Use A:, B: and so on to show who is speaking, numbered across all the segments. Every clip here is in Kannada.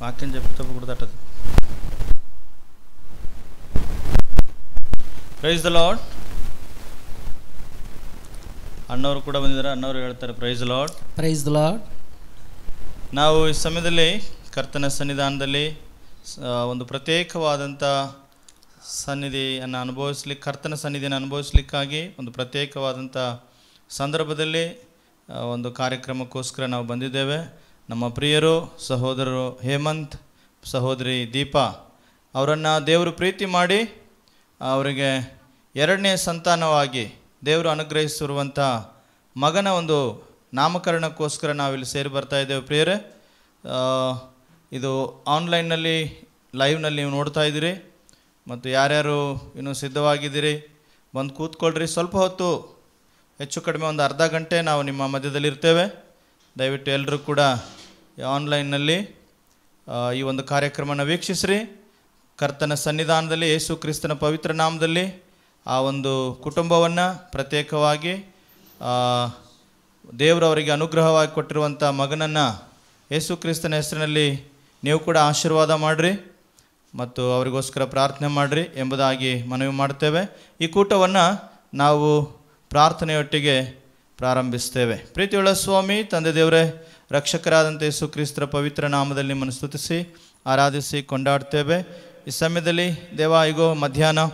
A: వాక్యం చెప్తే గుర్తట్టదు ಪ್ರೈಸ್ ದ ಲಾರ್ಡ್ ಅಣ್ಣವರು ಕೂಡ ಬಂದಿದ್ದಾರೆ ಅಣ್ಣವರು ಹೇಳ್ತಾರೆ praise lord
B: praise the lord
A: ನಾವು ಈ ಸಮಯದಲ್ಲಿ ಕರ್ತನ ಸನ್ನಿಧಾನದಲ್ಲಿ ಸ- ಒಂದು ಪ್ರತ್ಯೇಕವಾದಂಥ ಸನ್ನಿಧಿಯನ್ನು ಅನುಭವಿಸ್ಲಿಕ್ಕೆ ಕರ್ತನ ಸನ್ನಿಧಿಯನ್ನು ಅನುಭವಿಸ್ಲಿಕ್ಕಾಗಿ ಒಂದು ಪ್ರತ್ಯೇಕವಾದಂಥ ಸಂದರ್ಭದಲ್ಲಿ ಆ, ಒಂದು ಕಾರ್ಯಕ್ರಮಕ್ಕೋಸ್ಕರ ನಾವು ಬಂದಿದ್ದೇವೆ ನಮ್ಮ ಪ್ರಿಯರು ಸಹೋದರರು ಹೇಮಂತ್ ಸಹೋದರಿ ದೀಪಾ ಅವರನ್ನು ದೇವರು ಪ್ರೀತಿ ಮಾಡಿ ಅವರಿಗೆ ಎರಡನೇ ಸಂತಾನವಾಗಿ ದೇವರು ಅನುಗ್ರಹಿಸಿರುವಂಥ ಮಗನ ಒಂದು ನಾಮಕರಣಕ್ಕೋಸ್ಕರ ನಾವಿಲ್ಲಿ ಸೇರಿ ಬರ್ತಾ ಇದ್ದೇವೆ ಪ್ರಿಯರೇ ಆ, ಇದು ಆನ್ಲೈನ್ನಲ್ಲಿ ಲೈವ್ನಲ್ಲಿ ನೀವು ನೋಡ್ತಾ ಇದ್ದೀರಿ ಮತ್ತು ಯಾರ್ಯಾರು ಇನ್ನೂ ಸಿದ್ಧವಾಗಿದ್ದೀರಿ ಬಂದು ಕೂತ್ಕೊಳ್ರಿ ಸ್ವಲ್ಪ ಹೊತ್ತು ಹೆಚ್ಚು ಕಡಿಮೆ ಒಂದು ಅರ್ಧ ಗಂಟೆ ನಾವು ನಿಮ್ಮ ಮಧ್ಯದಲ್ಲಿ ಇರ್ತೇವೆ ದಯವಿಟ್ಟು ಎಲ್ಲರೂ ಕೂಡ ಈ ಆನ್ಲೈನ್ನಲ್ಲಿ ಆ, ಈ ಒಂದು ಕಾರ್ಯಕ್ರಮನ ವೀಕ್ಷಿಸ್ರಿ ಕರ್ತನ ಸನ್ನಿಧಾನದಲ್ಲಿ ಯೇಸು ಕ್ರಿಸ್ತನ ಪವಿತ್ರ ನಾಮದಲ್ಲಿ ಆ ಒಂದು ಕುಟುಂಬವನ್ನು ಪ್ರತ್ಯೇಕವಾಗಿ ಆ, ದೇವರು ಅವರಿಗೆ ಅನುಗ್ರಹವಾಗಿ ಕೊಟ್ಟಿರುವಂಥ ಮಗನನ್ನು ಯೇಸು ಕ್ರಿಸ್ತನ ಹೆಸರಿನಲ್ಲಿ ನೀವು ಕೂಡ ಆಶೀರ್ವಾದ ಮಾಡಿರಿ ಮತ್ತು ಅವರಿಗೋಸ್ಕರ ಪ್ರಾರ್ಥನೆ ಮಾಡಿರಿ ಎಂಬುದಾಗಿ ಮನವಿ ಮಾಡ್ತೇವೆ ಈ ಕೂಟವನ್ನು ನಾವು ಪ್ರಾರ್ಥನೆಯೊಟ್ಟಿಗೆ ಪ್ರಾರಂಭಿಸ್ತೇವೆ ಪ್ರೀತಿಯುಳ್ಳ ಸ್ವಾಮಿ ತಂದೆ ದೇವರೇ ರಕ್ಷಕರಾದಂಥ ಯೇಸು ಕ್ರಿಸ್ತರ ಪವಿತ್ರ ನಾಮದಲ್ಲಿ ನಿಮ್ಮನ್ನು ಸ್ತುತಿಸಿ ಆರಾಧಿಸಿ ಕೊಂಡಾಡ್ತೇವೆ ಈ ಸಮಯದಲ್ಲಿ ದೇವ ಇಗೋ ಮಧ್ಯಾಹ್ನ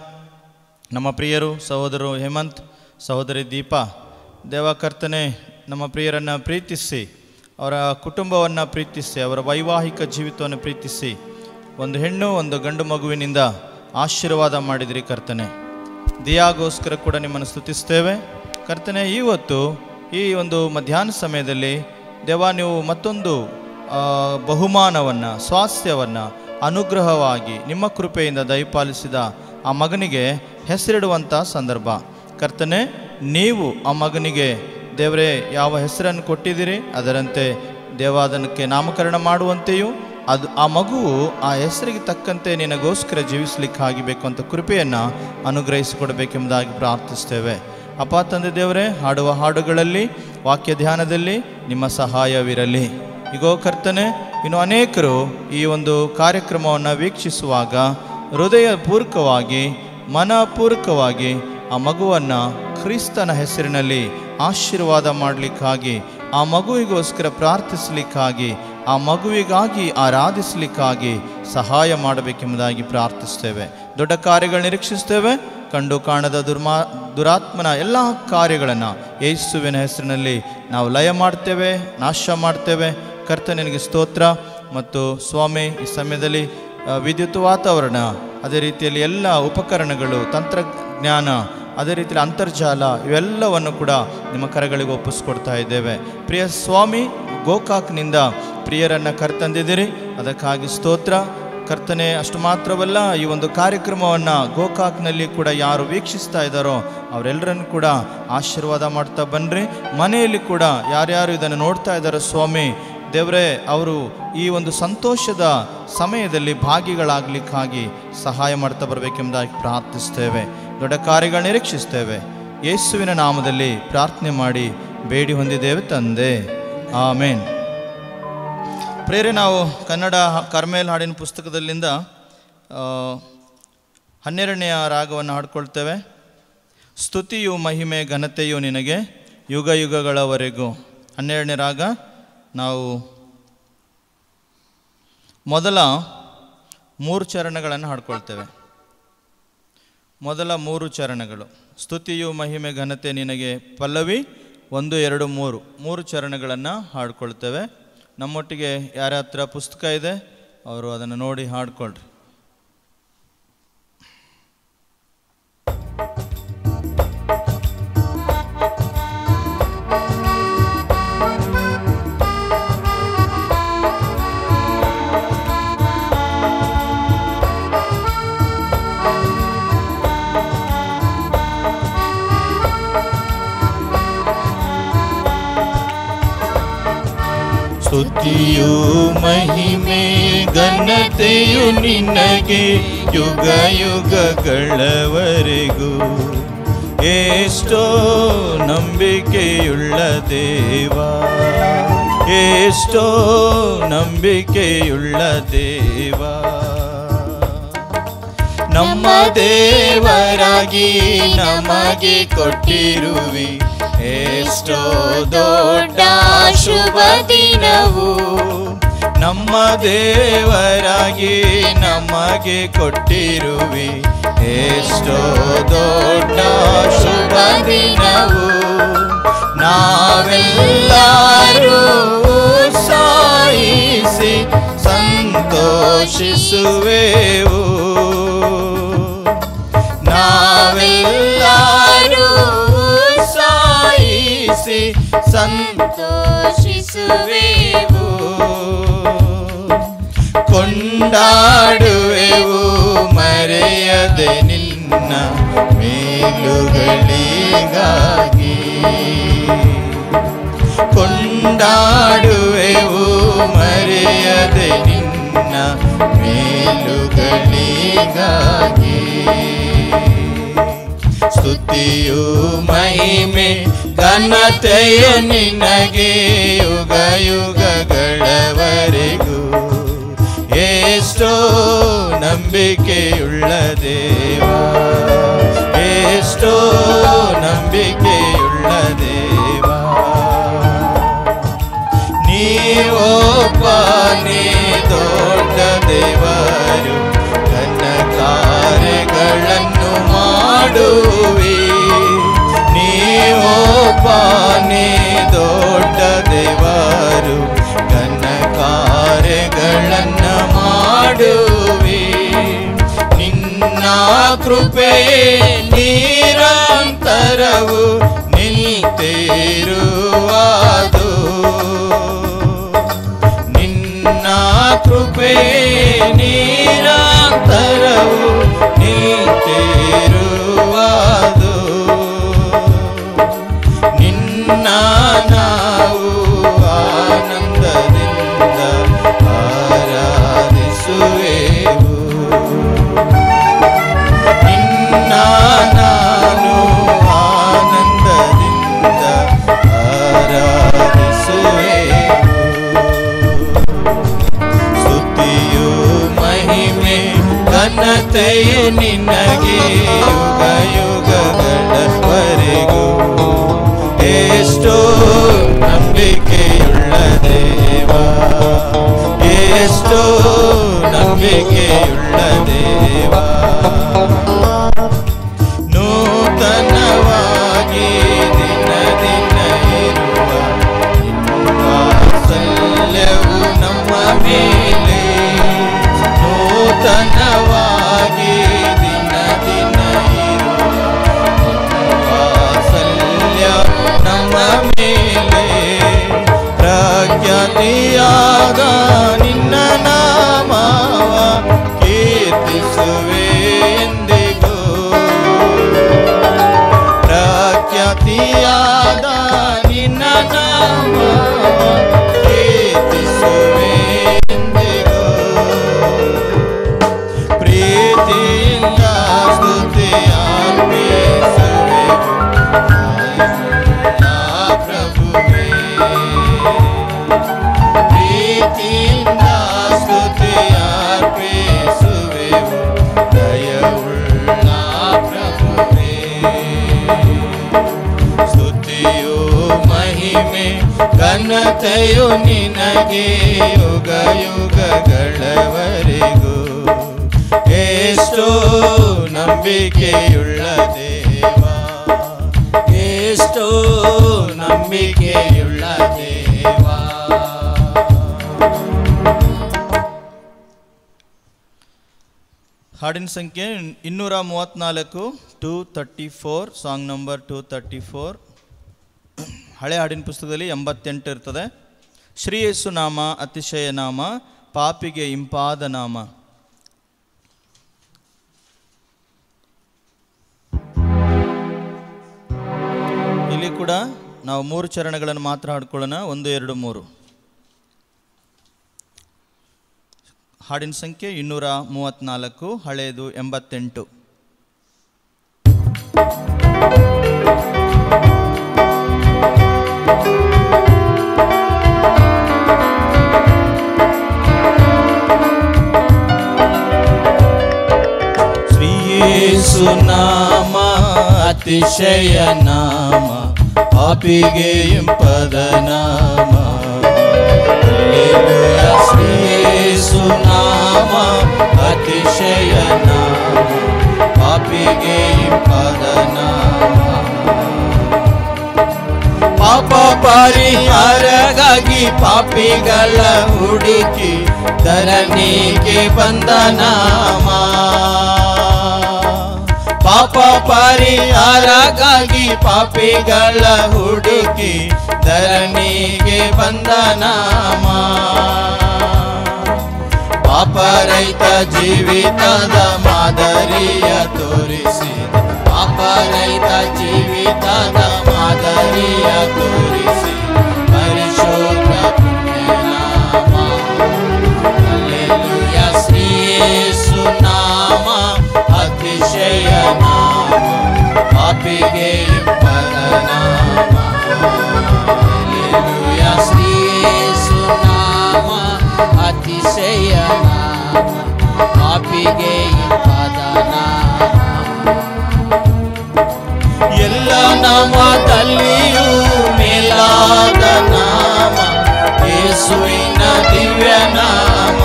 A: ನಮ್ಮ ಪ್ರಿಯರು ಸಹೋದರರು ಹೇಮಂತ್ ಸಹೋದರಿ ದೀಪಾ ದೇವ ಕರ್ತನೆ ನಮ್ಮ ಪ್ರಿಯರನ್ನು ಪ್ರೀತಿಸಿ ಅವರ ಕುಟುಂಬವನ್ನು ಪ್ರೀತಿಸಿ ಅವರ ವೈವಾಹಿಕ ಜೀವಿತವನ್ನು ಪ್ರೀತಿಸಿ ಒಂದು ಹೆಣ್ಣು ಒಂದು ಗಂಡು ಮಗುವಿನಿಂದ ಆಶೀರ್ವಾದ ಮಾಡಿದಿರಿ ಕರ್ತನೆ ದಿಯಾಗೋಸ್ಕರ ಕೂಡ ನಿಮ್ಮನ್ನು ಸ್ತುತಿಸ್ತೇವೆ ಕರ್ತನೆ ಇವತ್ತು ಈ ಒಂದು ಮಧ್ಯಾಹ್ನ ಸಮಯದಲ್ಲಿ ದೇವ ನೀವು ಮತ್ತೊಂದು ಆ, ಬಹುಮಾನವನ್ನು ಸ್ವಾಸ್ಥ್ಯವನ್ನು ಅನುಗ್ರಹವಾಗಿ ನಿಮ್ಮ ಕೃಪೆಯಿಂದ ದಯಪಾಲಿಸಿದ ಆ ಮಗನಿಗೆ ಹೆಸರಿಡುವಂಥ ಸಂದರ್ಭ ಕರ್ತನೆ ನೀವು ಆ ಮಗನಿಗೆ ದೇವರೇ ಯಾವ ಹೆಸರನ್ನು ಕೊಟ್ಟಿದ್ದೀರಿ ಅದರಂತೆ ದೇವಾದನಕ್ಕೆ ನಾಮಕರಣ ಮಾಡುವಂತೆಯೂ ಅದು ಆ ಮಗುವು ಆ ಹೆಸರಿಗೆ ತಕ್ಕಂತೆ ನಿನಗೋಸ್ಕರ ಜೀವಿಸ್ಲಿಕ್ಕೆ ಆಗಿಬೇಕು ಅಂತ ಕೃಪೆಯನ್ನು ಅನುಗ್ರಹಿಸಿಕೊಡಬೇಕೆಂಬುದಾಗಿ ಪ್ರಾರ್ಥಿಸ್ತೇವೆ ಅಪ್ಪ ತಂದೆ ದೇವರೇ ಹಾಡುವ ಹಾಡುಗಳಲ್ಲಿ ವಾಕ್ಯ ಧ್ಯಾನದಲ್ಲಿ ನಿಮ್ಮ ಸಹಾಯವಿರಲಿ ಇಗೋ ಕರ್ತನೆ ಇನ್ನು ಅನೇಕರು ಈ ಒಂದು ಕಾರ್ಯಕ್ರಮವನ್ನು ವೀಕ್ಷಿಸುವಾಗ ಹೃದಯಪೂರ್ವಕವಾಗಿ ಮನಪೂರ್ವಕವಾಗಿ ಆ ಮಗುವನ್ನು ಕ್ರಿಸ್ತನ ಹೆಸರಿನಲ್ಲಿ ಆಶೀರ್ವಾದ ಮಾಡಲಿಕ್ಕಾಗಿ ಆ ಮಗುವಿಗೋಸ್ಕರ ಪ್ರಾರ್ಥಿಸಲಿಕ್ಕಾಗಿ ಆ ಮಗುವಿಗಾಗಿ ಆರಾಧಿಸಲಿಕ್ಕಾಗಿ ಸಹಾಯ ಮಾಡಬೇಕೆಂಬುದಾಗಿ ಪ್ರಾರ್ಥಿಸ್ತೇವೆ ದೊಡ್ಡ ಕಾರ್ಯಗಳು ನಿರೀಕ್ಷಿಸ್ತೇವೆ ಕಂಡು ಕಾಣದ ದುರ್ಮಾ ದುರಾತ್ಮನ ಎಲ್ಲ ಕಾರ್ಯಗಳನ್ನು ಯೇಸುವಿನ ಹೆಸರಿನಲ್ಲಿ ನಾವು ಲಯ ಮಾಡ್ತೇವೆ ನಾಶ ಮಾಡ್ತೇವೆ ಕರ್ತನಿಗೆ ಸ್ತೋತ್ರ ಮತ್ತು ಸ್ವಾಮಿ ಈ ಸಮಯದಲ್ಲಿ ಆ, ವಿದ್ಯುತ್ ವಾತಾವರಣ ಅದೇ ರೀತಿಯಲ್ಲಿ ಎಲ್ಲ ಉಪಕರಣಗಳು ತಂತ್ರಜ್ಞಾನ ಅದೇ ರೀತಿಯಲ್ಲಿ ಅಂತರ್ಜಾಲ ಇವೆಲ್ಲವನ್ನು ಕೂಡ ನಿಮ್ಮ ಕರಗಳಿಗೆ ಒಪ್ಪಿಸ್ಕೊಡ್ತಾ ಇದ್ದೇವೆ ಪ್ರಿಯ ಸ್ವಾಮಿ ಗೋಕಾಕ್ನಿಂದ ಪ್ರಿಯರನ್ನು ಕರ್ತಂದಿದ್ದೀರಿ ಅದಕ್ಕಾಗಿ ಸ್ತೋತ್ರ ಕರ್ತನೆ ಅಷ್ಟು ಮಾತ್ರವಲ್ಲ ಈ ಒಂದು ಕಾರ್ಯಕ್ರಮವನ್ನು ಗೋಕಾಕ್ನಲ್ಲಿ ಕೂಡ ಯಾರು ವೀಕ್ಷಿಸ್ತಾ ಇದ್ದಾರೋ ಅವರೆಲ್ಲರನ್ನು ಕೂಡ ಆಶೀರ್ವಾದ ಮಾಡ್ತಾ ಬನ್ನಿರಿ ಮನೆಯಲ್ಲಿ ಕೂಡ ಯಾರ್ಯಾರು ಇದನ್ನು ನೋಡ್ತಾ ಇದ್ದಾರೋ ಸ್ವಾಮಿ ದೇವರೇ ಅವರು ಈ ಒಂದು ಸಂತೋಷದ ಸಮಯದಲ್ಲಿ ಭಾಗಿಗಳಾಗಲಿಕ್ಕಾಗಿ ಸಹಾಯ ಮಾಡ್ತಾ ಬರಬೇಕೆಂಬುದಾಗಿ ಪ್ರಾರ್ಥಿಸ್ತೇವೆ ದೊಡ್ಡ ಕಾರ್ಯಗಳು ನಿರೀಕ್ಷಿಸ್ತೇವೆ ಯೇಸುವಿನ ನಾಮದಲ್ಲಿ ಪ್ರಾರ್ಥನೆ ಮಾಡಿ ಬೇಡಿ ಹೊಂದಿದ್ದೇವೆ ತಂದೆ ಆಮೇನ್ ಪ್ರೇರೆ ನಾವು ಕನ್ನಡ ಹ- ಕರ್ಮೇಲ್ ಹಾಡಿನ ಪುಸ್ತಕದಲ್ಲಿಂದ ಆ, ಹನ್ನೆರಡನೆಯ ರಾಗವನ್ನು ಹಾಡ್ಕೊಳ್ತೇವೆ ಸ್ತುತಿಯು ಮಹಿಮೆ ಘನತೆಯು ನಿನಗೆ ಯುಗ ಯುಗಗಳವರೆಗೂ ಹನ್ನೆರಡನೇ ರಾಗ ನಾವು ಮೊದಲ ಮೂರು ಚರಣಗಳನ್ನು ಹಾಡ್ಕೊಳ್ತೇವೆ ಮೊದಲ ಮೂರು ಚರಣಗಳು ಸ್ತುತಿಯು ಮಹಿಮೆ ಘನತೆ ನಿನಗೆ ಪಲ್ಲವಿ ಒಂದು ಎರಡು ಮೂರು ಮೂರು ಚರಣಗಳನ್ನು ಹಾಡ್ಕೊಳ್ತೇವೆ ನಮ್ಮೊಟ್ಟಿಗೆ ಯಾರ ಹತ್ರ ಪುಸ್ತಕ ಇದೆ ಅವರು ಅದನ್ನು ನೋಡಿ ಹಾಡ್ಕೊಳ್ರಿ
C: ಸ್ತುತಿಯು ಮಹಿಮೆ ಘನತೆಯು ನಿನಗೆ ಯುಗ ಯುಗಗಳವರೆಗೂ ಎಷ್ಟೋ ನಂಬಿಕೆಯುಳ್ಳ ದೇವ ಎಷ್ಟೋ ನಂಬಿಕೆಯುಳ್ಳ ದೇವ ನಮ್ಮ ದೇವರಾಗಿ ನಮಗೆ ಕೊಟ್ಟಿರುವಿ ಎಷ್ಟೋ ದೊಡ್ಡ ಶುಭ ದಿನವು ನಮ್ಮ ದೇವರಾಗಿ ನಮಗೆ ಕೊಟ್ಟಿರುವಿ ಎಷ್ಟೋ ದೊಡ್ಡ ಶುಭ ದಿನವು ನಾವೆಲ್ಲರೂ ಸಾಯಿಸಿ ಸಂತೋಷಿಸುವೆವು ನಾವೆಲ್ಲರೂ ಸಾಯಿಸಿ ಸಂತೋಷಿಸುವೆವು ಕೊಂಡಾಡುವೆವು ಮರೆಯದೆ ನಿನ್ನ ಮೇಲುಗಳಿಗಾಗಿ ಕೊಂಡಾಡುವೆವು ಮರೆಯದೆ ನಿನ್ನ ಮೇಲುಗಳಿಗಾಗಿ ಸ್ತುತಿಯು ಮಹಿಮೆ ಘನತೆಯು ನಿನಗೆ ಯುಗ ಯುಗಗಳವರೆಗೂ ಎಷ್ಟೋ ನಂಬಿಕೆಯುಳ್ಳ ದೇವ ಎಷ್ಟೋ ನಂಬಿಕೆಯುಳ್ಳ ದೇವ ನೀವೊಬ್ಬನೇ ದೊಡ್ಡ ದೇವರು ನನ್ನ ಕಾರ್ಯಗಳನ್ನು ಮಾಡುವಿ ನೀವೊಬ್ಬನೇ ದೊಡ್ಡ ದೇವರು ನನ್ನ ಕಾರ್ಯಗಳನ್ನು ಮಾಡುವಿ ನಿನ್ನ ಕೃಪೆಯೇ ನಿರಂತರವು ನಿಂತಿರುವುದು ನಿನ್ನ ಕೃಪೆಯೇ ನಿರಂತರವು ನಿಂತಿರುವುದು ನಿನ್ನ ನಾವು ಆನಂದದಿಂದ ಆರಾಧಿಸುವೆವು ನಿನ್ನ ನಾನು ಆನಂದದಿಂದ ಆರಾಧಿಸುವೆವು ಸ್ತುತಿಯು ಮಹಿಮೆ ಘನತೆಯು ನಿನಗೆ ಯುಗ ಯುಗಗಳವರೆಗೂ ಎಷ್ಟೋ ನಂಬಿಕೆಯುಳ್ಳ ದೇವ ಎಷ್ಟೋ ನಂಬಿಕೆಯುಳ್ಳ ದೇವ ನೂತನವಾಗಿ ದಿನ ದಿನ ಇರುವ ವಾತ್ಸಲ್ಯವು ನಮ್ಮ ಮೇಲೆ ನೂತನವಾಗಿ ದಿನ ದಿನ ಇರುವ ವಾತ್ಸಲ್ಯ ನಮ್ಮ ಮೇಲೆ ಪ್ರಖ್ಯಾತಿಯಾದ ನಿನ್ನ ನಾಮವ ಕೀರ್ತಿಸುವೆ ಎಂದಿಗೂ ಪ್ರಖ್ಯಾತಿಯಾದ ನಿನ್ನ ನಾಮ ಕೀರ್ತಿಸುವೆ ಎಂದಿಗೂ ಪ್ರೀತಿಯಿಂದ ಸ್ತುತಿ ಅರ್ಪಿಸುವೆವು ಆ ಪ್ರಭುವೇ ಪ್ರೀತಿಯಿಂದ ಸ್ತುತಿ ಅರ್ಪಿಸುವೆವು ದಯವುಳ್ಳ ಪ್ರಭುವೇ ಸ್ತುತಿಯು ಮಹಿಮೆ ಘನತೆಯು ನಿನಗೆ ಯುಗ ಯುಗಗಳವರೆಗೂ ಎಷ್ಟೋ ನಂಬಿಕೆಯುಳ್ಳ ದೇವ ಎಷ್ಟೋ ನಂಬಿಕೆಯುಳ್ಳ ದೇವ
A: ಹಾಡಿನ ಸಂಖ್ಯೆ ಇನ್ನೂರ ಮೂವತ್ತ್ನಾಲ್ಕು two thirty four song number two thirty four ಹಳೆ ಹಾಡಿನ ಪುಸ್ತಕದಲ್ಲಿ ಎಂಬತ್ತೆಂಟು ಇರ್ತದೆ ಶ್ರೀ ಯೇಸು ನಾಮ ಅತಿಶಯ ನಾಮ ಪಾಪಿಗೆ ಇಂಪಾದ ನಾಮ ಇಲ್ಲಿ ಕೂಡ ನಾವು ಮೂರು ಚರಣಗಳನ್ನು ಮಾತ್ರ ಹಾಡ್ಕೊಳ್ಳೋಣ ಒಂದು ಎರಡು ಮೂರು ಹಾಡಿನ ಸಂಖ್ಯೆ ಇನ್ನೂರ ಮೂವತ್ತ್ನಾಲ್ಕು ಹಳೆಯದು ಎಂಬತ್ತೆಂಟು
B: ಿ
C: ಯೇಸು ನಾಮ ಅತಿಶಯ ನಾಮ ಪಾಪಿಗೆ ಇಂಪದ ನಾಮ ಹಲ್ಲೆಲೂಯ ಶ್ರೀ ಯೇಸು ನಾಮ ಅತಿಶಯ ನಾಮ ಪಾಪಿಗೆ ಇಂಪದ ನಾಮ ಪಾಪ ಪರಿಹಾರಗಾಗಿ ಪಾಪಿಗಳ ಹುಡುಕಿ ಧರಣಿಗೆ ಬಂದ ನಾಮ ಪಾಪ ಪರಿಹಾರಗಾಗಿ ಪಾಪಿಗಳ ಹುಡುಕಿ ಧರಣಿಗೆ ಬಂದ ನಾಮ ಪಾಪರಹಿತ ಜೀವಿತದ ಮಾದರಿಯ ತೋರಿಸಿದ ಪಾಪರಹಿತ ಜೀವಿತದ ಮಾದರಿಯ ತೋರಿಸಿ ಪರಿಶೋಧ ಪುಣ್ಯನಾಮ ಹಲ್ಲೆಲೂಯ ಶ್ರೀ ಯೇಸು ನಾಮ ಅತಿಶಯ ನಾಮ ಪಾಪಿಗೆ ಇಂಪದ ನಾಮ ಹಲ್ಲೆಲೂಯ ಶ್ರೀ ಯೇಸು ನಾಮ ಅತಿಶಯ ನಾಮ ಪಾಪಿಗೆ ಇಂಪದ ನಾಮ ಎಲ್ಲ ನಾಮದಲ್ಲಿಯೂ ಮೇಲಾದ ನಾಮ ಯೇಸುವಿನ ದಿವ್ಯ ನಾಮ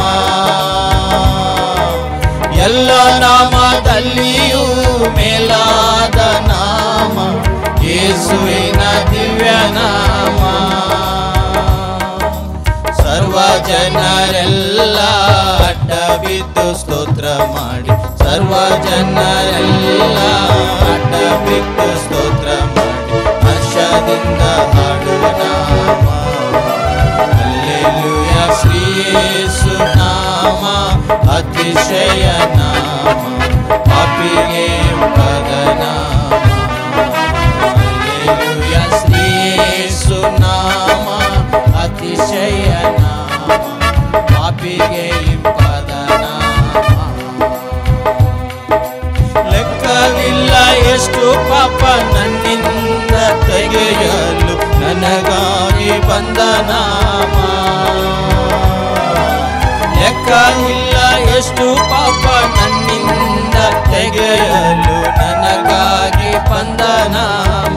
C: ಎಲ್ಲ ನಾಮದಲ್ಲಿಯೂ ಮೇಲಾದ ನಾಮ ಯೇಸುವಿನ ದಿವ್ಯ ನಾಮ ಸರ್ವ ಜನರೆಲ್ಲ ಅಡ್ಡ ಬಿದ್ದು ಸ್ತೋತ್ರ ಮಾಡಿ ಸರ್ವ ಜನರೆಲ್ಲ ಅಡ್ಡ ಬಿದ್ದು ಸ್ತೋತ್ರ ಮಾಡಿ ಹರ್ಷದಿಂದ ಹಾಡುವ ನಾಮ ಅಲ್ಲೆಲುಯ ಶ್ರೀ ಯೇಸು ನಾಮ ಅತಿಶಯ ನಾಮ ಪಾಪಿಗೆ ಪದ ನಾಮ ಹಲ್ಲೆಲೂಯ ಶ್ರೀ ಯೇಸು ನಾಮ ಅತಿಶಯ ನಾಮ ಪಾಪಿಗೆ ಇಂಪದ ನಾಮ ಲೆಕ್ಕವಿಲ್ಲ ಎಷ್ಟು ಪಾಪ ನನ್ನಿಂದ ತೆಗೆಯಲು ನನಗಾಗಿ ಬಂದ ನಾಮ ಲೆಕ್ಕವಿಲ್ಲ ಎಷ್ಟು ಪಾಪ ನನ್ನಿಂದ ತೆಗೆಯಲು ನನಗಾಗಿ ಬಂದ ನಾಮ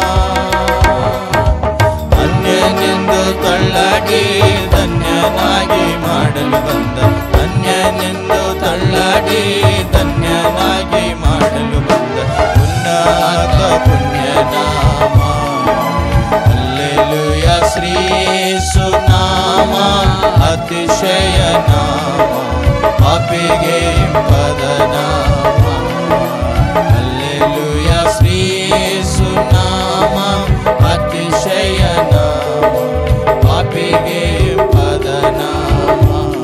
C: ಅನ್ಯನೆಂದು ತಳ್ಳಾಡಿ ಧನ್ಯನಾಗಿ ಮಾಡಲು ಬಂದ ಅನ್ಯನೆಂದು ತಳ್ಳಾಡಿ ಧನ್ಯನಾಗಿ ಮಾಡಲು ಬಂದ ಉನ್ನತ ಪುಣ್ಯನಾಮ ಅಲ್ಲೆಲುಯ ಶ್ರೀ ಯೇಸು ನಾಮ ಅತಿಶಯ ನಾಮ ಪಾಪಿಗೆ ಪದ ನಾಮ ಅಲ್ಲೆಲುಯ ಶ್ರೀ ಯೇಸು ನಾಮ ಅತಿಶಯ ನಾಮ ಪಾಪಿಗೆ ಪದ ನಾಮ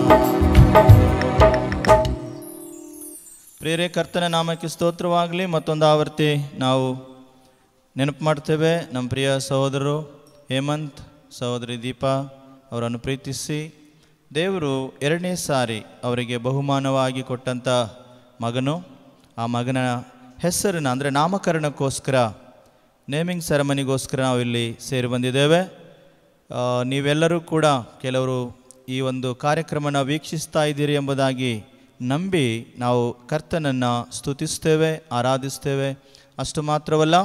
A: ಪ್ರೇರೆ ಕರ್ತನ ನಾಮಕ್ಕೆ ಸ್ತೋತ್ರವಾಗಲಿ ಮತ್ತೊಂದು ಆವರ್ತಿ ನಾವು ನೆನಪು ಮಾಡ್ತೇವೆ ನಮ್ಮ ಪ್ರಿಯ ಸಹೋದರರು ಹೇಮಂತ್ ಸಹೋದರಿ ದೀಪಾ ಅವರನ್ನು ಪ್ರೀತಿಸಿ ದೇವರು ಎರಡನೇ ಸಾರಿ ಅವರಿಗೆ ಬಹುಮಾನವಾಗಿ ಕೊಟ್ಟಂಥ ಮಗನು ಆ ಮಗನ ಹೆಸರನ್ನು ಅಂದರೆ ನಾಮಕರಣಕ್ಕೋಸ್ಕರ ನೇಮಿಂಗ್ ಸೆರೆಮನಿಗೋಸ್ಕರ ನಾವು ಇಲ್ಲಿ ಸೇರಿ ಬಂದಿದ್ದೇವೆ ಆ, ನೀವೆಲ್ಲರೂ ಕೂಡ ಕೆಲವರು ಈ ಒಂದು ಕಾರ್ಯಕ್ರಮನ ವೀಕ್ಷಿಸ್ತಾ ಇದ್ದೀರಿ ಎಂಬುದಾಗಿ ನಂಬಿ ನಾವು ಕರ್ತನನ್ನು ಸ್ತುತಿಸ್ತೇವೆ ಆರಾಧಿಸ್ತೇವೆ ಅಷ್ಟು ಮಾತ್ರವಲ್ಲ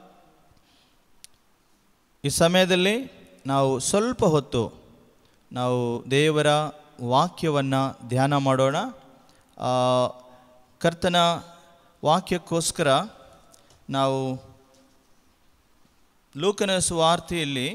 A: ಈ ಸಮಯದಲ್ಲಿ ನಾವು ಸ್ವಲ್ಪ ಹೊತ್ತು ನಾವು ದೇವರ ವಾಕ್ಯವನ್ನು ಧ್ಯಾನ ಮಾಡೋಣ ಆ, ಕರ್ತನ ವಾಕ್ಯಕ್ಕೋಸ್ಕರ ನಾವು ಲೂಕನ ಸುವಾರ್ತೆಯಲ್ಲಿ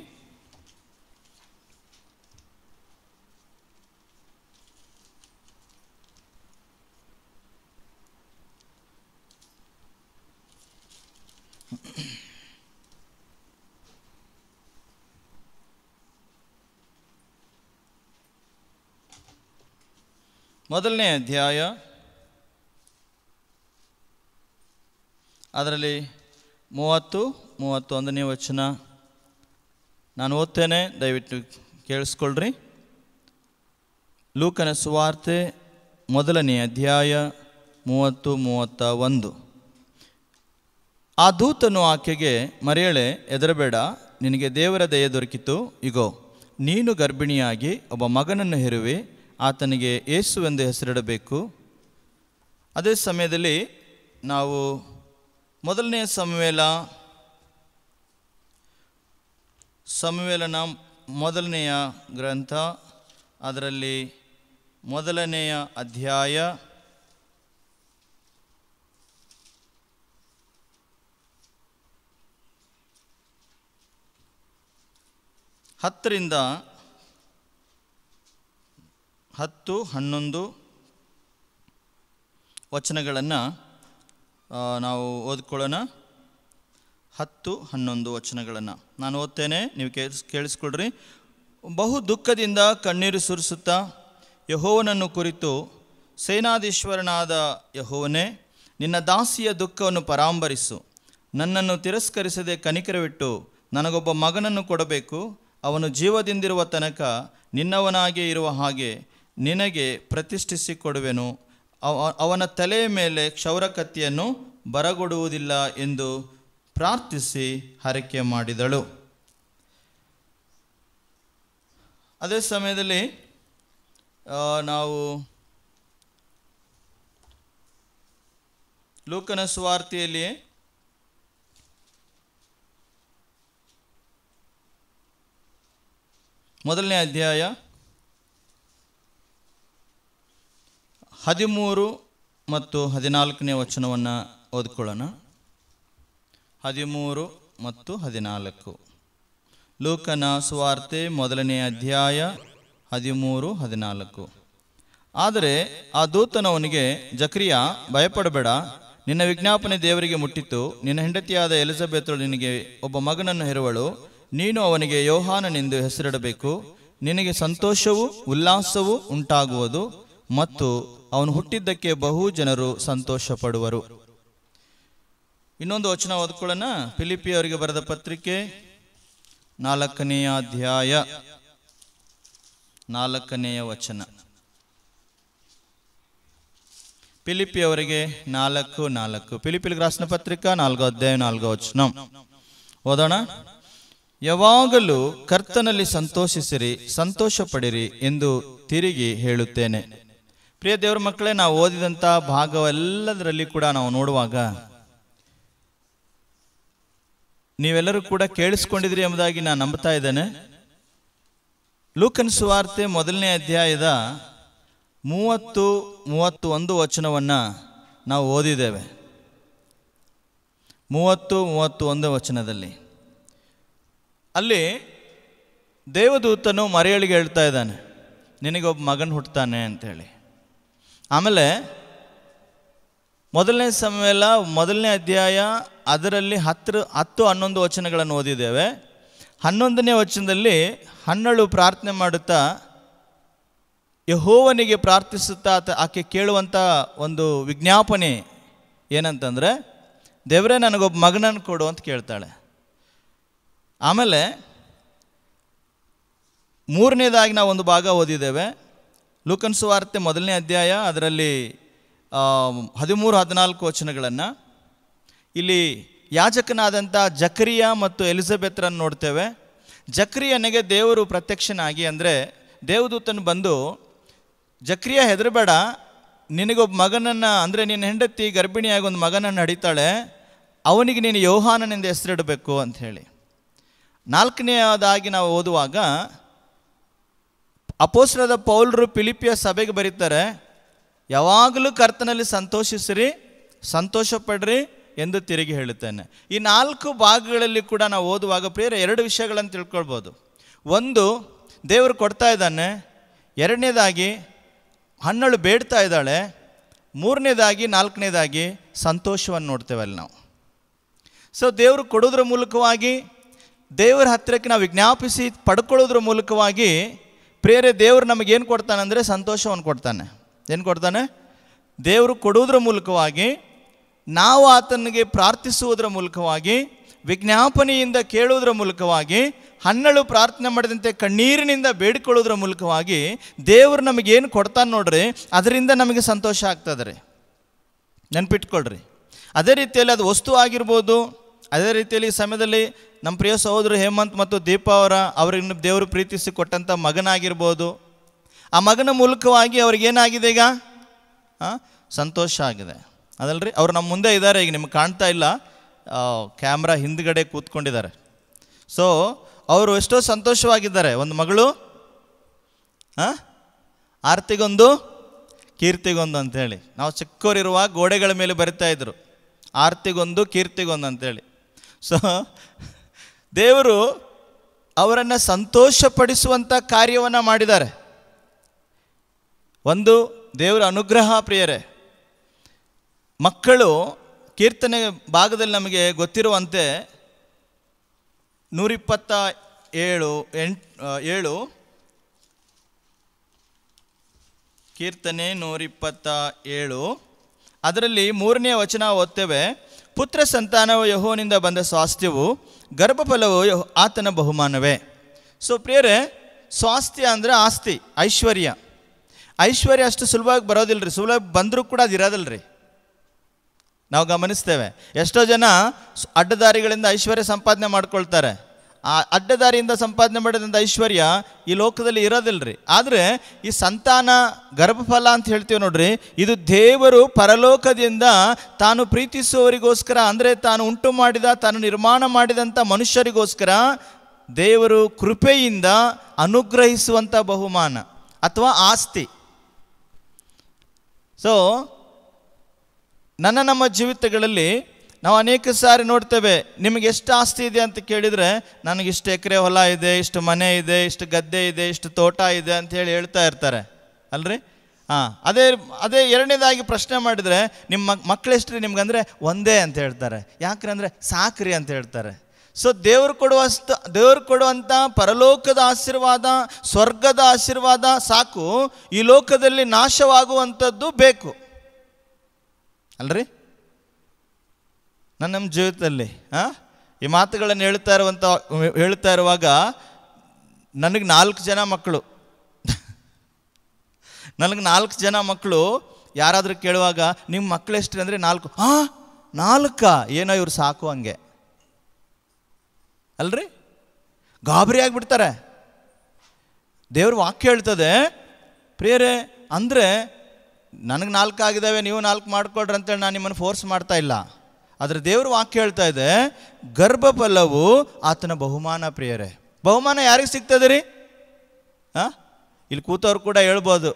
A: ಮೊದಲನೇ ಅಧ್ಯಾಯ ಅದರಲ್ಲಿ ಮೂವತ್ತು ಮೂವತ್ತೊಂದನೇ ವಚನ ನಾನು ಓದ್ತೇನೆ ದಯವಿಟ್ಟು ಕೇಳಿಸ್ಕೊಳ್ರಿ ಲೂಕನ ಸುವಾರ್ತೆ ಮೊದಲನೇ ಅಧ್ಯಾಯ ಮೂವತ್ತು ಮೂವತ್ತ ಒಂದು ಆ ದೂತನು ಆಕೆಗೆ ಮರೆಯಳೆ ಹೆದರಬೇಡ ನಿನಗೆ ದೇವರ ದಯೆ ದೊರಕಿತು ಇಗೋ ನೀನು ಗರ್ಭಿಣಿಯಾಗಿ ಒಬ್ಬ ಮಗನನ್ನು ಹೆರುವೆ ಆತನಿಗೆ ಏಸು ಎಂದು ಹೆಸರಿಡಬೇಕು ಅದೇ ಸಮಯದಲ್ಲಿ ನಾವು ಮೊದಲನೇ ಸಮವೇಲ ಸಮವೇಲನ ಮೊದಲನೆಯ ಗ್ರಂಥ ಅದರಲ್ಲಿ ಮೊದಲನೆಯ ಅಧ್ಯಾಯ ಹತ್ತರಿಂದ ಹತ್ತು ಹನ್ನೊಂದು ವಚನಗಳನ್ನು ನಾವು ಓದ್ಕೊಳ್ಳೋಣ ಹತ್ತು ಹನ್ನೊಂದು ವಚನಗಳನ್ನು ನಾನು ಓದ್ತೇನೆ ನೀವು ಕೇಳಿಸ್ ಕೇಳಿಸ್ಕೊಳ್ರಿ ಬಹು ದುಃಖದಿಂದ ಕಣ್ಣೀರು ಸುರಿಸುತ್ತಾ ಯಹೋವನನ್ನು ಕುರಿತು ಸೇನಾಧೀಶ್ವರನಾದ ಯಹೋವನೇ ನಿನ್ನ ದಾಸಿಯ ದುಃಖವನ್ನು ಪರಾಂಬರಿಸು ನನ್ನನ್ನು ತಿರಸ್ಕರಿಸದೆ ಕನಿಕರವಿಟ್ಟು ನನಗೊಬ್ಬ ಮಗನನ್ನು ಕೊಡಬೇಕು ಅವನು ಜೀವದಿಂದಿರುವ ತನಕ ನಿನ್ನವನಾಗೇ ಇರುವ ಹಾಗೆ ನಿನಗೆ ಪ್ರತಿಷ್ಠಿಸಿ ಕೊಡುವೆನು ಅವ- ಅವನ ತಲೆಯ ಮೇಲೆ ಕ್ಷೌರ ಕತ್ತಿಯನ್ನು ಬರಗೊಡುವುದಿಲ್ಲ ಎಂದು ಪ್ರಾರ್ಥಿಸಿ ಹರಕೆ ಮಾಡಿದಳು ಅದೇ ಸಮಯದಲ್ಲಿ ಆ, ನಾವು ಲೂಕನ ಸುವಾರ್ತೆಯಲ್ಲಿ ಮೊದಲನೇ ಅಧ್ಯಾಯ ಹದಿಮೂರು ಮತ್ತು ಹದಿನಾಲ್ಕನೇ ವಚನವನ್ನು ಓದ್ಕೊಳ್ಳೋಣ ಹದಿಮೂರು ಮತ್ತು ಹದಿನಾಲ್ಕು ಲೂಕನ ಸುವಾರ್ತೆ ಮೊದಲನೇ ಅಧ್ಯಾಯ ಹದಿಮೂರು ಹದಿನಾಲ್ಕು ಆದರೆ ಆ ದೂತನವನಿಗೆ ಜಕ್ರಿಯ ಭಯಪಡಬೇಡ ನಿನ್ನ ವಿಜ್ಞಾಪನೆ ದೇವರಿಗೆ ಮುಟ್ಟಿತು ನಿನ್ನ ಹೆಂಡತಿಯಾದ ಎಲಿಜಬೆತಳು ನಿನಗೆ ಒಬ್ಬ ಮಗನನ್ನು ಹೆರುವಳು ನೀನು ಅವನಿಗೆ ಯೋಹಾನನೆಂದು ಹೆಸರಿಡಬೇಕು ನಿನಗೆ ಸಂತೋಷವೂ ಉಲ್ಲಾಸವೂ ಉಂಟಾಗುವುದು ಮತ್ತು ಅವನು ಹುಟ್ಟಿದ್ದಕ್ಕೆ ಬಹು ಜನರು ಸಂತೋಷ ಪಡುವರು ಇನ್ನೊಂದು ವಚನ ಓದ್ಕೊಳ್ಳೋಣ ಫಿಲಿಪಿಯವರಿಗೆ ಬರೆದ ಪತ್ರಿಕೆ ನಾಲ್ಕನೆಯ ಅಧ್ಯಾಯ ನಾಲ್ಕನೆಯ ವಚನ ಫಿಲಿಪಿಯವರಿಗೆ ನಾಲ್ಕು ನಾಲ್ಕು ಫಿಲಿಪಿಲ್ ರಾಸನ ಪತ್ರಿಕಾ ನಾಲ್ಕು ಅಧ್ಯಾಯ ನಾಲ್ಕು ವಚನ ಓದೋಣ ಯಾವಾಗಲೂ ಕರ್ತನಲ್ಲಿ ಸಂತೋಷಿಸಿರಿ ಸಂತೋಷ ಪಡಿರಿ ಎಂದು ತಿರುಗಿ ಹೇಳುತ್ತೇನೆ ಪ್ರಿಯ ದೇವರ ಮಕ್ಕಳೇ ನಾವು ಓದಿದಂಥ ಭಾಗವೆಲ್ಲದರಲ್ಲಿ ಕೂಡ ನಾವು ನೋಡುವಾಗ ನೀವೆಲ್ಲರೂ ಕೂಡ ಕೇಳಿಸ್ಕೊಂಡಿದ್ರಿ ಎಂಬುದಾಗಿ ನಾನು ನಂಬ್ತಾ ಇದ್ದೇನೆ ಲೂಕನ್ ಸುವಾರ್ತೆ ಮೊದಲನೇ ಅಧ್ಯಾಯದ ಮೂವತ್ತು ಮೂವತ್ತು ಒಂದು ವಚನವನ್ನು ನಾವು ಓದಿದ್ದೇವೆ ಮೂವತ್ತು ಮೂವತ್ತು ಒಂದು ವಚನದಲ್ಲಿ ಅಲ್ಲಿ ದೇವದೂತನು ಮರಿಯಳಿಗೆ ಹೇಳ್ತಾ ಇದ್ದಾನೆ ನಿನಗೊಬ್ಬ ಮಗನ ಹುಟ್ಟುತ್ತಾನೆ ಅಂತೇಳಿ ಆಮೇಲೆ ಮೊದಲನೇ ಸಮಯಲ್ಲ ಮೊದಲನೇ ಅಧ್ಯಾಯ ಅದರಲ್ಲಿ ಹತ್ತರ ಹತ್ತು ಹನ್ನೊಂದು ವಚನಗಳನ್ನು ಓದಿದ್ದೇವೆ ಹನ್ನೊಂದನೇ ವಚನದಲ್ಲಿ ಹನ್ನಳು ಪ್ರಾರ್ಥನೆ ಮಾಡುತ್ತಾ ಯಹೋವನಿಗೆ ಪ್ರಾರ್ಥಿಸುತ್ತಾ ಆತ ಆಕೆ ಕೇಳುವಂಥ ಒಂದು ವಿಜ್ಞಾಪನೆ ಏನಂತಂದರೆ ದೇವರೇ ನನಗೊಬ್ಬ ಮಗನನ್ನು ಕೊಡು ಅಂತ ಕೇಳ್ತಾಳೆ ಆಮೇಲೆ ಮೂರನೇದಾಗಿ ನಾವು ಒಂದು ಭಾಗ ಓದಿದ್ದೇವೆ ಲೂಕನ್ ಸುವಾರ್ತೆ ಮೊದಲನೇ ಅಧ್ಯಾಯ ಅದರಲ್ಲಿ ಆ, ಹದಿಮೂರು ಹದಿನಾಲ್ಕು ವಚನಗಳನ್ನು ಇಲ್ಲಿ ಯಾಜಕನಾದಂಥ ಜಕರಿಯ ಮತ್ತು ಎಲಿಜಬೆತ್ರನ್ನು ನೋಡ್ತೇವೆ ಜಕ್ರಿಯನಿಗೆ ದೇವರು ಪ್ರತ್ಯಕ್ಷನಾಗಿ ಅಂದರೆ ದೇವದೂತನು ಬಂದು ಜಕ್ರಿಯ ಹೆದರಬೇಡ ನಿನಗೊಬ್ಬ ಮಗನನ್ನು ಅಂದರೆ ನಿನ್ನ ಹೆಂಡತಿ ಗರ್ಭಿಣಿಯಾಗಿ ಒಂದು ಮಗನನ್ನು ಹಡಿತಾಳೆ ಅವನಿಗೆ ನೀನು ಯೋಹಾನನೆಂದು ಹೆಸರಿಡಬೇಕು ಅಂತ ಹೇಳಿ ನಾಲ್ಕನೆಯದಾಗಿ ನಾವು ಓದುವಾಗ ಅಪೋಸ್ರದ ಪೌಲರು ಫಿಲಿಪಿಯ ಸಭೆಗೆ ಬರೀತಾರೆ ಯಾವಾಗಲೂ ಕರ್ತನಲ್ಲಿ ಸಂತೋಷಿಸಿರಿ ಸಂತೋಷ ಪಡ್ರಿ ಎಂದು ತಿರುಗಿ ಹೇಳುತ್ತೇನೆ ಈ ನಾಲ್ಕು ಭಾಗಗಳಲ್ಲಿ ಕೂಡ ನಾವು ಓದುವಾಗ ಪ್ರಿಯರ ಎರಡು ವಿಷಯಗಳನ್ನು ತಿಳ್ಕೊಳ್ಬೋದು ಒಂದು ದೇವರು ಕೊಡ್ತಾ ಇದ್ದಾನೆ ಎರಡನೇದಾಗಿ ಹಣ್ಣಳು ಬೇಡ್ತಾ ಇದ್ದಾಳೆ ಮೂರನೇದಾಗಿ ನಾಲ್ಕನೇದಾಗಿ ಸಂತೋಷವನ್ನು ನೋಡ್ತೇವೆ ಅಲ್ಲಿ ನಾವು ಸೊ ದೇವರು ಕೊಡೋದ್ರ ಮೂಲಕವಾಗಿ ದೇವರ ಹತ್ತಿರಕ್ಕೆ ನಾವು ವಿಜ್ಞಾಪಿಸಿ ಪಡ್ಕೊಳ್ಳೋದ್ರ ಮೂಲಕವಾಗಿ ಪ್ರೇರೆ ದೇವರು ನಮಗೇನು ಕೊಡ್ತಾನೆ ಅಂದರೆ ಸಂತೋಷವನ್ನು ಕೊಡ್ತಾನೆ ಏನು ಕೊಡ್ತಾನೆ ದೇವರು ಕೊಡುವುದರ ಮೂಲಕವಾಗಿ ನಾವು ಆತನಿಗೆ ಪ್ರಾರ್ಥಿಸುವುದರ ಮೂಲಕವಾಗಿ ವಿಜ್ಞಾಪನೆಯಿಂದ ಕೇಳುವುದರ ಮೂಲಕವಾಗಿ ಹಣ್ಣಳು ಪ್ರಾರ್ಥನೆ ಮಾಡಿದಂತೆ ಕಣ್ಣೀರಿನಿಂದ ಬೇಡಿಕೊಳ್ಳೋದ್ರ ಮೂಲಕವಾಗಿ ದೇವರು ನಮಗೇನು ಕೊಡ್ತಾನೆ ನೋಡ್ರಿ ಅದರಿಂದ ನಮಗೆ ಸಂತೋಷ ಆಗ್ತದೆ ರೀ ನೆನ್ಪಿಟ್ಕೊಳ್ರಿ ಅದೇ ರೀತಿಯಲ್ಲಿ ಅದು ವಸ್ತು ಆಗಿರ್ಬೋದು ಅದೇ ರೀತಿಯಲ್ಲಿ ಈ ಸಮಯದಲ್ಲಿ ನಮ್ಮ ಪ್ರಿಯ ಸಹೋದರು ಹೇಮಂತ್ ಮತ್ತು ದೀಪಾ ಅವರ ಅವರಿಗೆ ದೇವರು ಪ್ರೀತಿಸಿ ಕೊಟ್ಟಂಥ ಮಗನಾಗಿರ್ಬೋದು ಆ ಮಗನ ಮೂಲಕವಾಗಿ ಅವ್ರಿಗೇನಾಗಿದೆ ಈಗ ಆ, ಸಂತೋಷ ಆಗಿದೆ ಅದಲ್ರಿ ಅವ್ರು ನಮ್ಮ ಮುಂದೆ ಇದ್ದಾರೆ ಈಗ ನಿಮ್ಗೆ ಕಾಣ್ತಾ ಇಲ್ಲ ಕ್ಯಾಮ್ರಾ ಹಿಂದ್ಗಡೆ ಕೂತ್ಕೊಂಡಿದ್ದಾರೆ ಸೊ ಅವರು ಎಷ್ಟೋ ಸಂತೋಷವಾಗಿದ್ದಾರೆ ಒಂದು ಮಗಳು ಹಾಂ ಆರ್ತಿಗೊಂದು ಕೀರ್ತಿಗೊಂದು ಅಂತೇಳಿ ನಾವು ಚಿಕ್ಕವರಿರುವಾಗ ಗೋಡೆಗಳ ಮೇಲೆ ಬರಿತಾ ಇದ್ರು ಆರ್ತಿಗೊಂದು ಕೀರ್ತಿಗೊಂದು ಅಂತೇಳಿ ಸೊ ದೇವರು ಅವರನ್ನು ಸಂತೋಷಪಡಿಸುವಂಥ ಕಾರ್ಯವನ್ನು ಮಾಡಿದ್ದಾರೆ ಒಂದು ದೇವರ ಅನುಗ್ರಹ ಪ್ರಿಯರೇ ಮಕ್ಕಳು ಕೀರ್ತನೆ ಭಾಗದಲ್ಲಿ ನಮಗೆ ಗೊತ್ತಿರುವಂತೆ ನೂರಿಪ್ಪತ್ತ ಏಳು ಎಂಟ್ ಆ, ಏಳು ಕೀರ್ತನೆ ನೂರಿಪ್ಪತ್ತ ಏಳು ಅದರಲ್ಲಿ ಮೂರನೇ ವಚನ ಓದ್ತೇವೆ ಪುತ್ರ ಸಂತಾನವು ಯಹೋನಿಂದ ಬಂದ ಸ್ವಾಸ್ಥ್ಯವು ಗರ್ಭಫಲವು ಯಹೋ ಆತನ ಬಹುಮಾನವೇ ಸೊ ಪ್ರಿಯರೇ ಸ್ವಾಸ್ಥ್ಯ ಅಂದರೆ ಆಸ್ತಿ ಐಶ್ವರ್ಯ ಐಶ್ವರ್ಯ ಅಷ್ಟು ಸುಲಭವಾಗಿ ಬರೋದಿಲ್ಲ ರೀ ಸುಲಭ ಬಂದರೂ ಕೂಡ ಅದು ಇರೋದಿಲ್ಲ ರೀ ನಾವು ಗಮನಿಸ್ತೇವೆ ಎಷ್ಟೋ ಜನ ಸ್- ಅಡ್ಡದಾರಿಗಳಿಂದ ಐಶ್ವರ್ಯ ಸಂಪಾದನೆ ಮಾಡ್ಕೊಳ್ತಾರೆ ಆ ಅಡ್ಡದಾರಿಯಿಂದ ಸಂಪಾದನೆ ಮಾಡಿದಂಥ ಐಶ್ವರ್ಯ ಈ ಲೋಕದಲ್ಲಿ ಇರೋದಿಲ್ಲ ರೀ ಆದರೆ ಈ ಸಂತಾನ ಗರ್ಭಫಲ ಅಂತ ಹೇಳ್ತೀವಿ ನೋಡ್ರಿ ಇದು ದೇವರು ಪರಲೋಕದಿಂದ ತಾನು ಪ್ರೀತಿಸುವವರಿಗೋಸ್ಕರ ಅಂದರೆ ತಾನು ಉಂಟು ಮಾಡಿದ ತಾನು ನಿರ್ಮಾಣ ಮಾಡಿದಂಥ ಮನುಷ್ಯರಿಗೋಸ್ಕರ ದೇವರು ಕೃಪೆಯಿಂದ ಅನುಗ್ರಹಿಸುವಂಥ ಬಹುಮಾನ ಅಥವಾ ಆಸ್ತಿ ಸೊ ನನ್ನ ನಮ್ಮ ಜೀವಿತಗಳಲ್ಲಿ ನಾವು ಅನೇಕ ಸಾರಿ ನೋಡ್ತೇವೆ ನಿಮಗೆ ಎಷ್ಟು ಆಸ್ತಿ ಇದೆ ಅಂತ ಕೇಳಿದರೆ ನನಗೆ ಇಷ್ಟು ಎಕರೆ ಹೊಲ ಇದೆ ಇಷ್ಟು ಮನೆ ಇದೆ ಇಷ್ಟು ಗದ್ದೆ ಇದೆ ಇಷ್ಟು ತೋಟ ಇದೆ ಅಂತ ಹೇಳಿ ಹೇಳ್ತಾ ಇರ್ತಾರೆ ಅಲ್ರಿ ಹಾಂ ಅದೇ ಅದೇ ಎರಡನೇದಾಗಿ ಪ್ರಶ್ನೆ ಮಾಡಿದರೆ ನಿಮ್ಮ ಮಕ್ ಮಕ್ಳು ಎಷ್ಟು ರೀ ನಿಮ್ಗಂದ್ರೆ ಒಂದೇ ಅಂತ ಹೇಳ್ತಾರೆ ಯಾಕ್ರಿ ಅಂದರೆ ಸಾಕ್ರಿ ಅಂತ ಹೇಳ್ತಾರೆ ಸೊ ದೇವರು ಕೊಡುವಷ್ಟು ದೇವರು ಕೊಡುವಂಥ ಪರಲೋಕದ ಆಶೀರ್ವಾದ ಸ್ವರ್ಗದ ಆಶೀರ್ವಾದ ಸಾಕು ಈ ಲೋಕದಲ್ಲಿ ನಾಶವಾಗುವಂಥದ್ದು ಬೇಕು ಅಲ್ರಿ ನನ್ನ ನಮ್ಮ ಜೀವಿತದಲ್ಲಿ ಹಾಂ ಈ ಮಾತುಗಳನ್ನು ಹೇಳ್ತಾ ಇರುವಂಥ ಹೇಳ್ತಾ ಇರುವಾಗ ನನಗೆ ನಾಲ್ಕು ಜನ ಮಕ್ಕಳು ನನಗೆ ನಾಲ್ಕು ಜನ ಮಕ್ಕಳು ಯಾರಾದರೂ ಕೇಳುವಾಗ ನಿಮ್ಮ ಮಕ್ಕಳು ಎಷ್ಟು ಅಂದರೆ ನಾಲ್ಕು ಹಾಂ ನಾಲ್ಕಾ ಏನೋ ಇವ್ರು ಸಾಕು ಹಂಗೆ ಅಲ್ರಿ ಗಾಬರಿ ಆಗಿಬಿಡ್ತಾರೆ ದೇವ್ರ ವಾಕ್ಯ ಹೇಳ್ತದೆ ಪ್ರಿಯರೇ ಅಂದರೆ ನನಗೆ ನಾಲ್ಕು ಆಗಿದ್ದಾವೆ ನೀವು ನಾಲ್ಕು ಮಾಡ್ಕೊಳ್ರಿ ಅಂತೇಳಿ ನಾನು ನಿಮ್ಮನ್ನು ಫೋರ್ಸ್ ಮಾಡ್ತಾ ಇಲ್ಲ ಆದರೆ ದೇವ್ರ ವಾಕ್ಯ ಹೇಳ್ತಾ ಇದೆ ಗರ್ಭಫಲವು ಆತನ ಬಹುಮಾನ ಪ್ರಿಯರೇ ಬಹುಮಾನ ಯಾರಿಗೆ ಸಿಗ್ತದೆ ರೀ ಹಾಂ ಇಲ್ಲಿ ಕೂತವ್ರು ಕೂಡ ಹೇಳ್ಬೋದು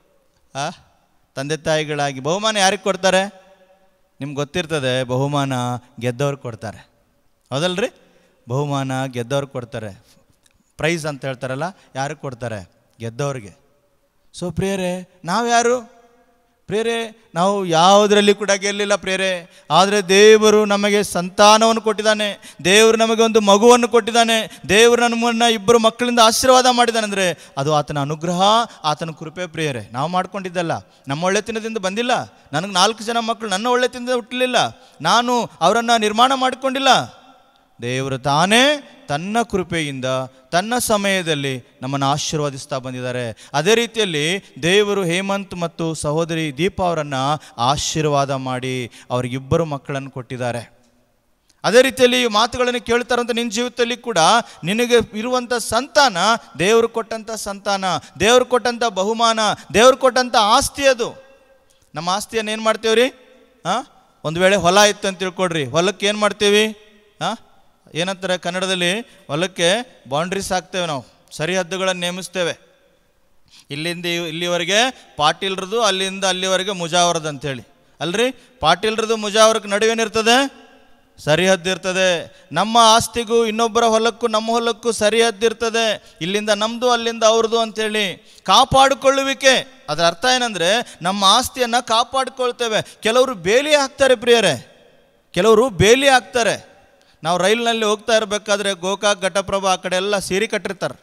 A: ಆ ತಂದೆ ತಾಯಿಗಳಾಗಿ ಬಹುಮಾನ ಯಾರಿಗೆ ಕೊಡ್ತಾರೆ ನಿಮ್ಗೆ ಗೊತ್ತಿರ್ತದೆ ಬಹುಮಾನ ಗೆದ್ದವ್ರು ಕೊಡ್ತಾರೆ ಹೌದಲ್ರಿ ಬಹುಮಾನ ಗೆದ್ದವ್ರು ಕೊಡ್ತಾರೆ ಪ್ರೈಸ್ ಅಂತ ಹೇಳ್ತಾರಲ್ಲ ಯಾರಿಗೆ ಕೊಡ್ತಾರೆ ಗೆದ್ದವ್ರಿಗೆ ಸೊ ಪ್ರಿಯರೇ ನಾವು ಯಾರು ಪ್ರೇರೆ ನಾವು ಯಾವುದರಲ್ಲಿ ಕೂಡ ಗೆಲ್ಲಿಲ್ಲ ಪ್ರೇರೆ ಆದರೆ ದೇವರು ನಮಗೆ ಸಂತಾನವನ್ನು ಕೊಟ್ಟಿದ್ದಾನೆ ದೇವರು ನಮಗೆ ಒಂದು ಮಗುವನ್ನು ಕೊಟ್ಟಿದ್ದಾನೆ ದೇವರು ನಮ್ಮನ್ನು ಇಬ್ಬರು ಮಕ್ಕಳಿಂದ ಆಶೀರ್ವಾದ ಮಾಡಿದ್ದಾನೆ ಅಂದರೆ ಅದು ಆತನ ಅನುಗ್ರಹ ಆತನ ಕೃಪೆ ಪ್ರಿಯರೇ ನಾವು ಮಾಡ್ಕೊಂಡಿದ್ದಲ್ಲ ನಮ್ಮ ಒಳ್ಳೆತನದಿಂದ ಬಂದಿಲ್ಲ ನನಗೆ ನಾಲ್ಕು ಜನ ಮಕ್ಕಳು ನನ್ನ ಒಳ್ಳೆತನದಿಂದ ಹುಟ್ಟಲಿಲ್ಲ ನಾನು ಅವರನ್ನು ನಿರ್ಮಾಣ ಮಾಡಿಕೊಂಡಿಲ್ಲ ದೇವರು ತಾನೇ ತನ್ನ ಕೃಪೆಯಿಂದ ತನ್ನ ಸಮಯದಲ್ಲಿ ನಮ್ಮನ್ನು ಆಶೀರ್ವದಿಸ್ತಾ ಬಂದಿದ್ದಾರೆ ಅದೇ ರೀತಿಯಲ್ಲಿ ದೇವರು ಹೇಮಂತ್ ಮತ್ತು ಸಹೋದರಿ ದೀಪಾ ಅವರನ್ನು ಆಶೀರ್ವಾದ ಮಾಡಿ ಅವರಿಗಿಬ್ಬರು ಮಕ್ಕಳನ್ನು ಕೊಟ್ಟಿದ್ದಾರೆ ಅದೇ ರೀತಿಯಲ್ಲಿ ಈ ಮಾತುಗಳನ್ನು ಕೇಳ್ತಾರಂತ ನಿನ್ನ ಜೀವಿತದಲ್ಲಿ ಕೂಡ ನಿನಗೆ ಇರುವಂಥ ಸಂತಾನ ದೇವರು ಕೊಟ್ಟಂಥ ಸಂತಾನ ದೇವರು ಕೊಟ್ಟಂಥ ಬಹುಮಾನ ದೇವರು ಕೊಟ್ಟಂಥ ಆಸ್ತಿ ಅದು ನಮ್ಮ ಆಸ್ತಿಯನ್ನು ಏನು ಮಾಡ್ತೀವಿ ರೀ ಹಾಂ ಒಂದು ವೇಳೆ ಹೊಲ ಇತ್ತು ಅಂತ ತಿಳ್ಕೊಡ್ರಿ ಹೊಲಕ್ಕೆ ಏನು ಮಾಡ್ತೀವಿ ಹಾಂ ಏನಂತಾರೆ ಕನ್ನಡದಲ್ಲಿ ಹೊಲಕ್ಕೆ ಬೌಂಡ್ರೀಸ್ ಹಾಕ್ತೇವೆ ನಾವು ಸರಿಹದ್ದುಗಳನ್ನು ನೇಮಿಸ್ತೇವೆ ಇಲ್ಲಿಂದ ಇ- ಇಲ್ಲಿವರೆಗೆ ಪಾಟೀಲ್ರದು ಅಲ್ಲಿಂದ ಅಲ್ಲಿವರೆಗೆ ಮುಜಾವರದು ಅಂತೇಳಿ ಅಲ್ರಿ ಪಾಟೀಲ್ರದು ಮುಜಾವರಕ್ಕೆ ನಡುವೇನಿರ್ತದೆ ಸರಿಹದ್ದು ಇರ್ತದೆ ನಮ್ಮ ಆಸ್ತಿಗೂ ಇನ್ನೊಬ್ಬರ ಹೊಲಕ್ಕೂ ನಮ್ಮ ಹೊಲಕ್ಕೂ ಸರಿಹದ್ದಿರ್ತದೆ ಇಲ್ಲಿಂದ ನಮ್ಮದು ಅಲ್ಲಿಂದ ಅವ್ರದ್ದು ಅಂತೇಳಿ ಕಾಪಾಡಿಕೊಳ್ಳುವಿಕೆ ಅದರ ಅರ್ಥ ಏನಂದರೆ ನಮ್ಮ ಆಸ್ತಿಯನ್ನು ಕಾಪಾಡಿಕೊಳ್ತೇವೆ ಕೆಲವರು ಬೇಲಿ ಹಾಕ್ತಾರೆ ಪ್ರಿಯರೇ ಕೆಲವರು ಬೇಲಿ ಹಾಕ್ತಾರೆ ನಾವು ರೈಲಿನಲ್ಲಿ ಹೋಗ್ತಾ ಇರಬೇಕಾದ್ರೆ ಗೋಕಾಕ್ ಘಟಪ್ರಭಾ ಆ ಕಡೆ ಎಲ್ಲ ಸೀರೆ ಕಟ್ಟಿರ್ತಾರೆ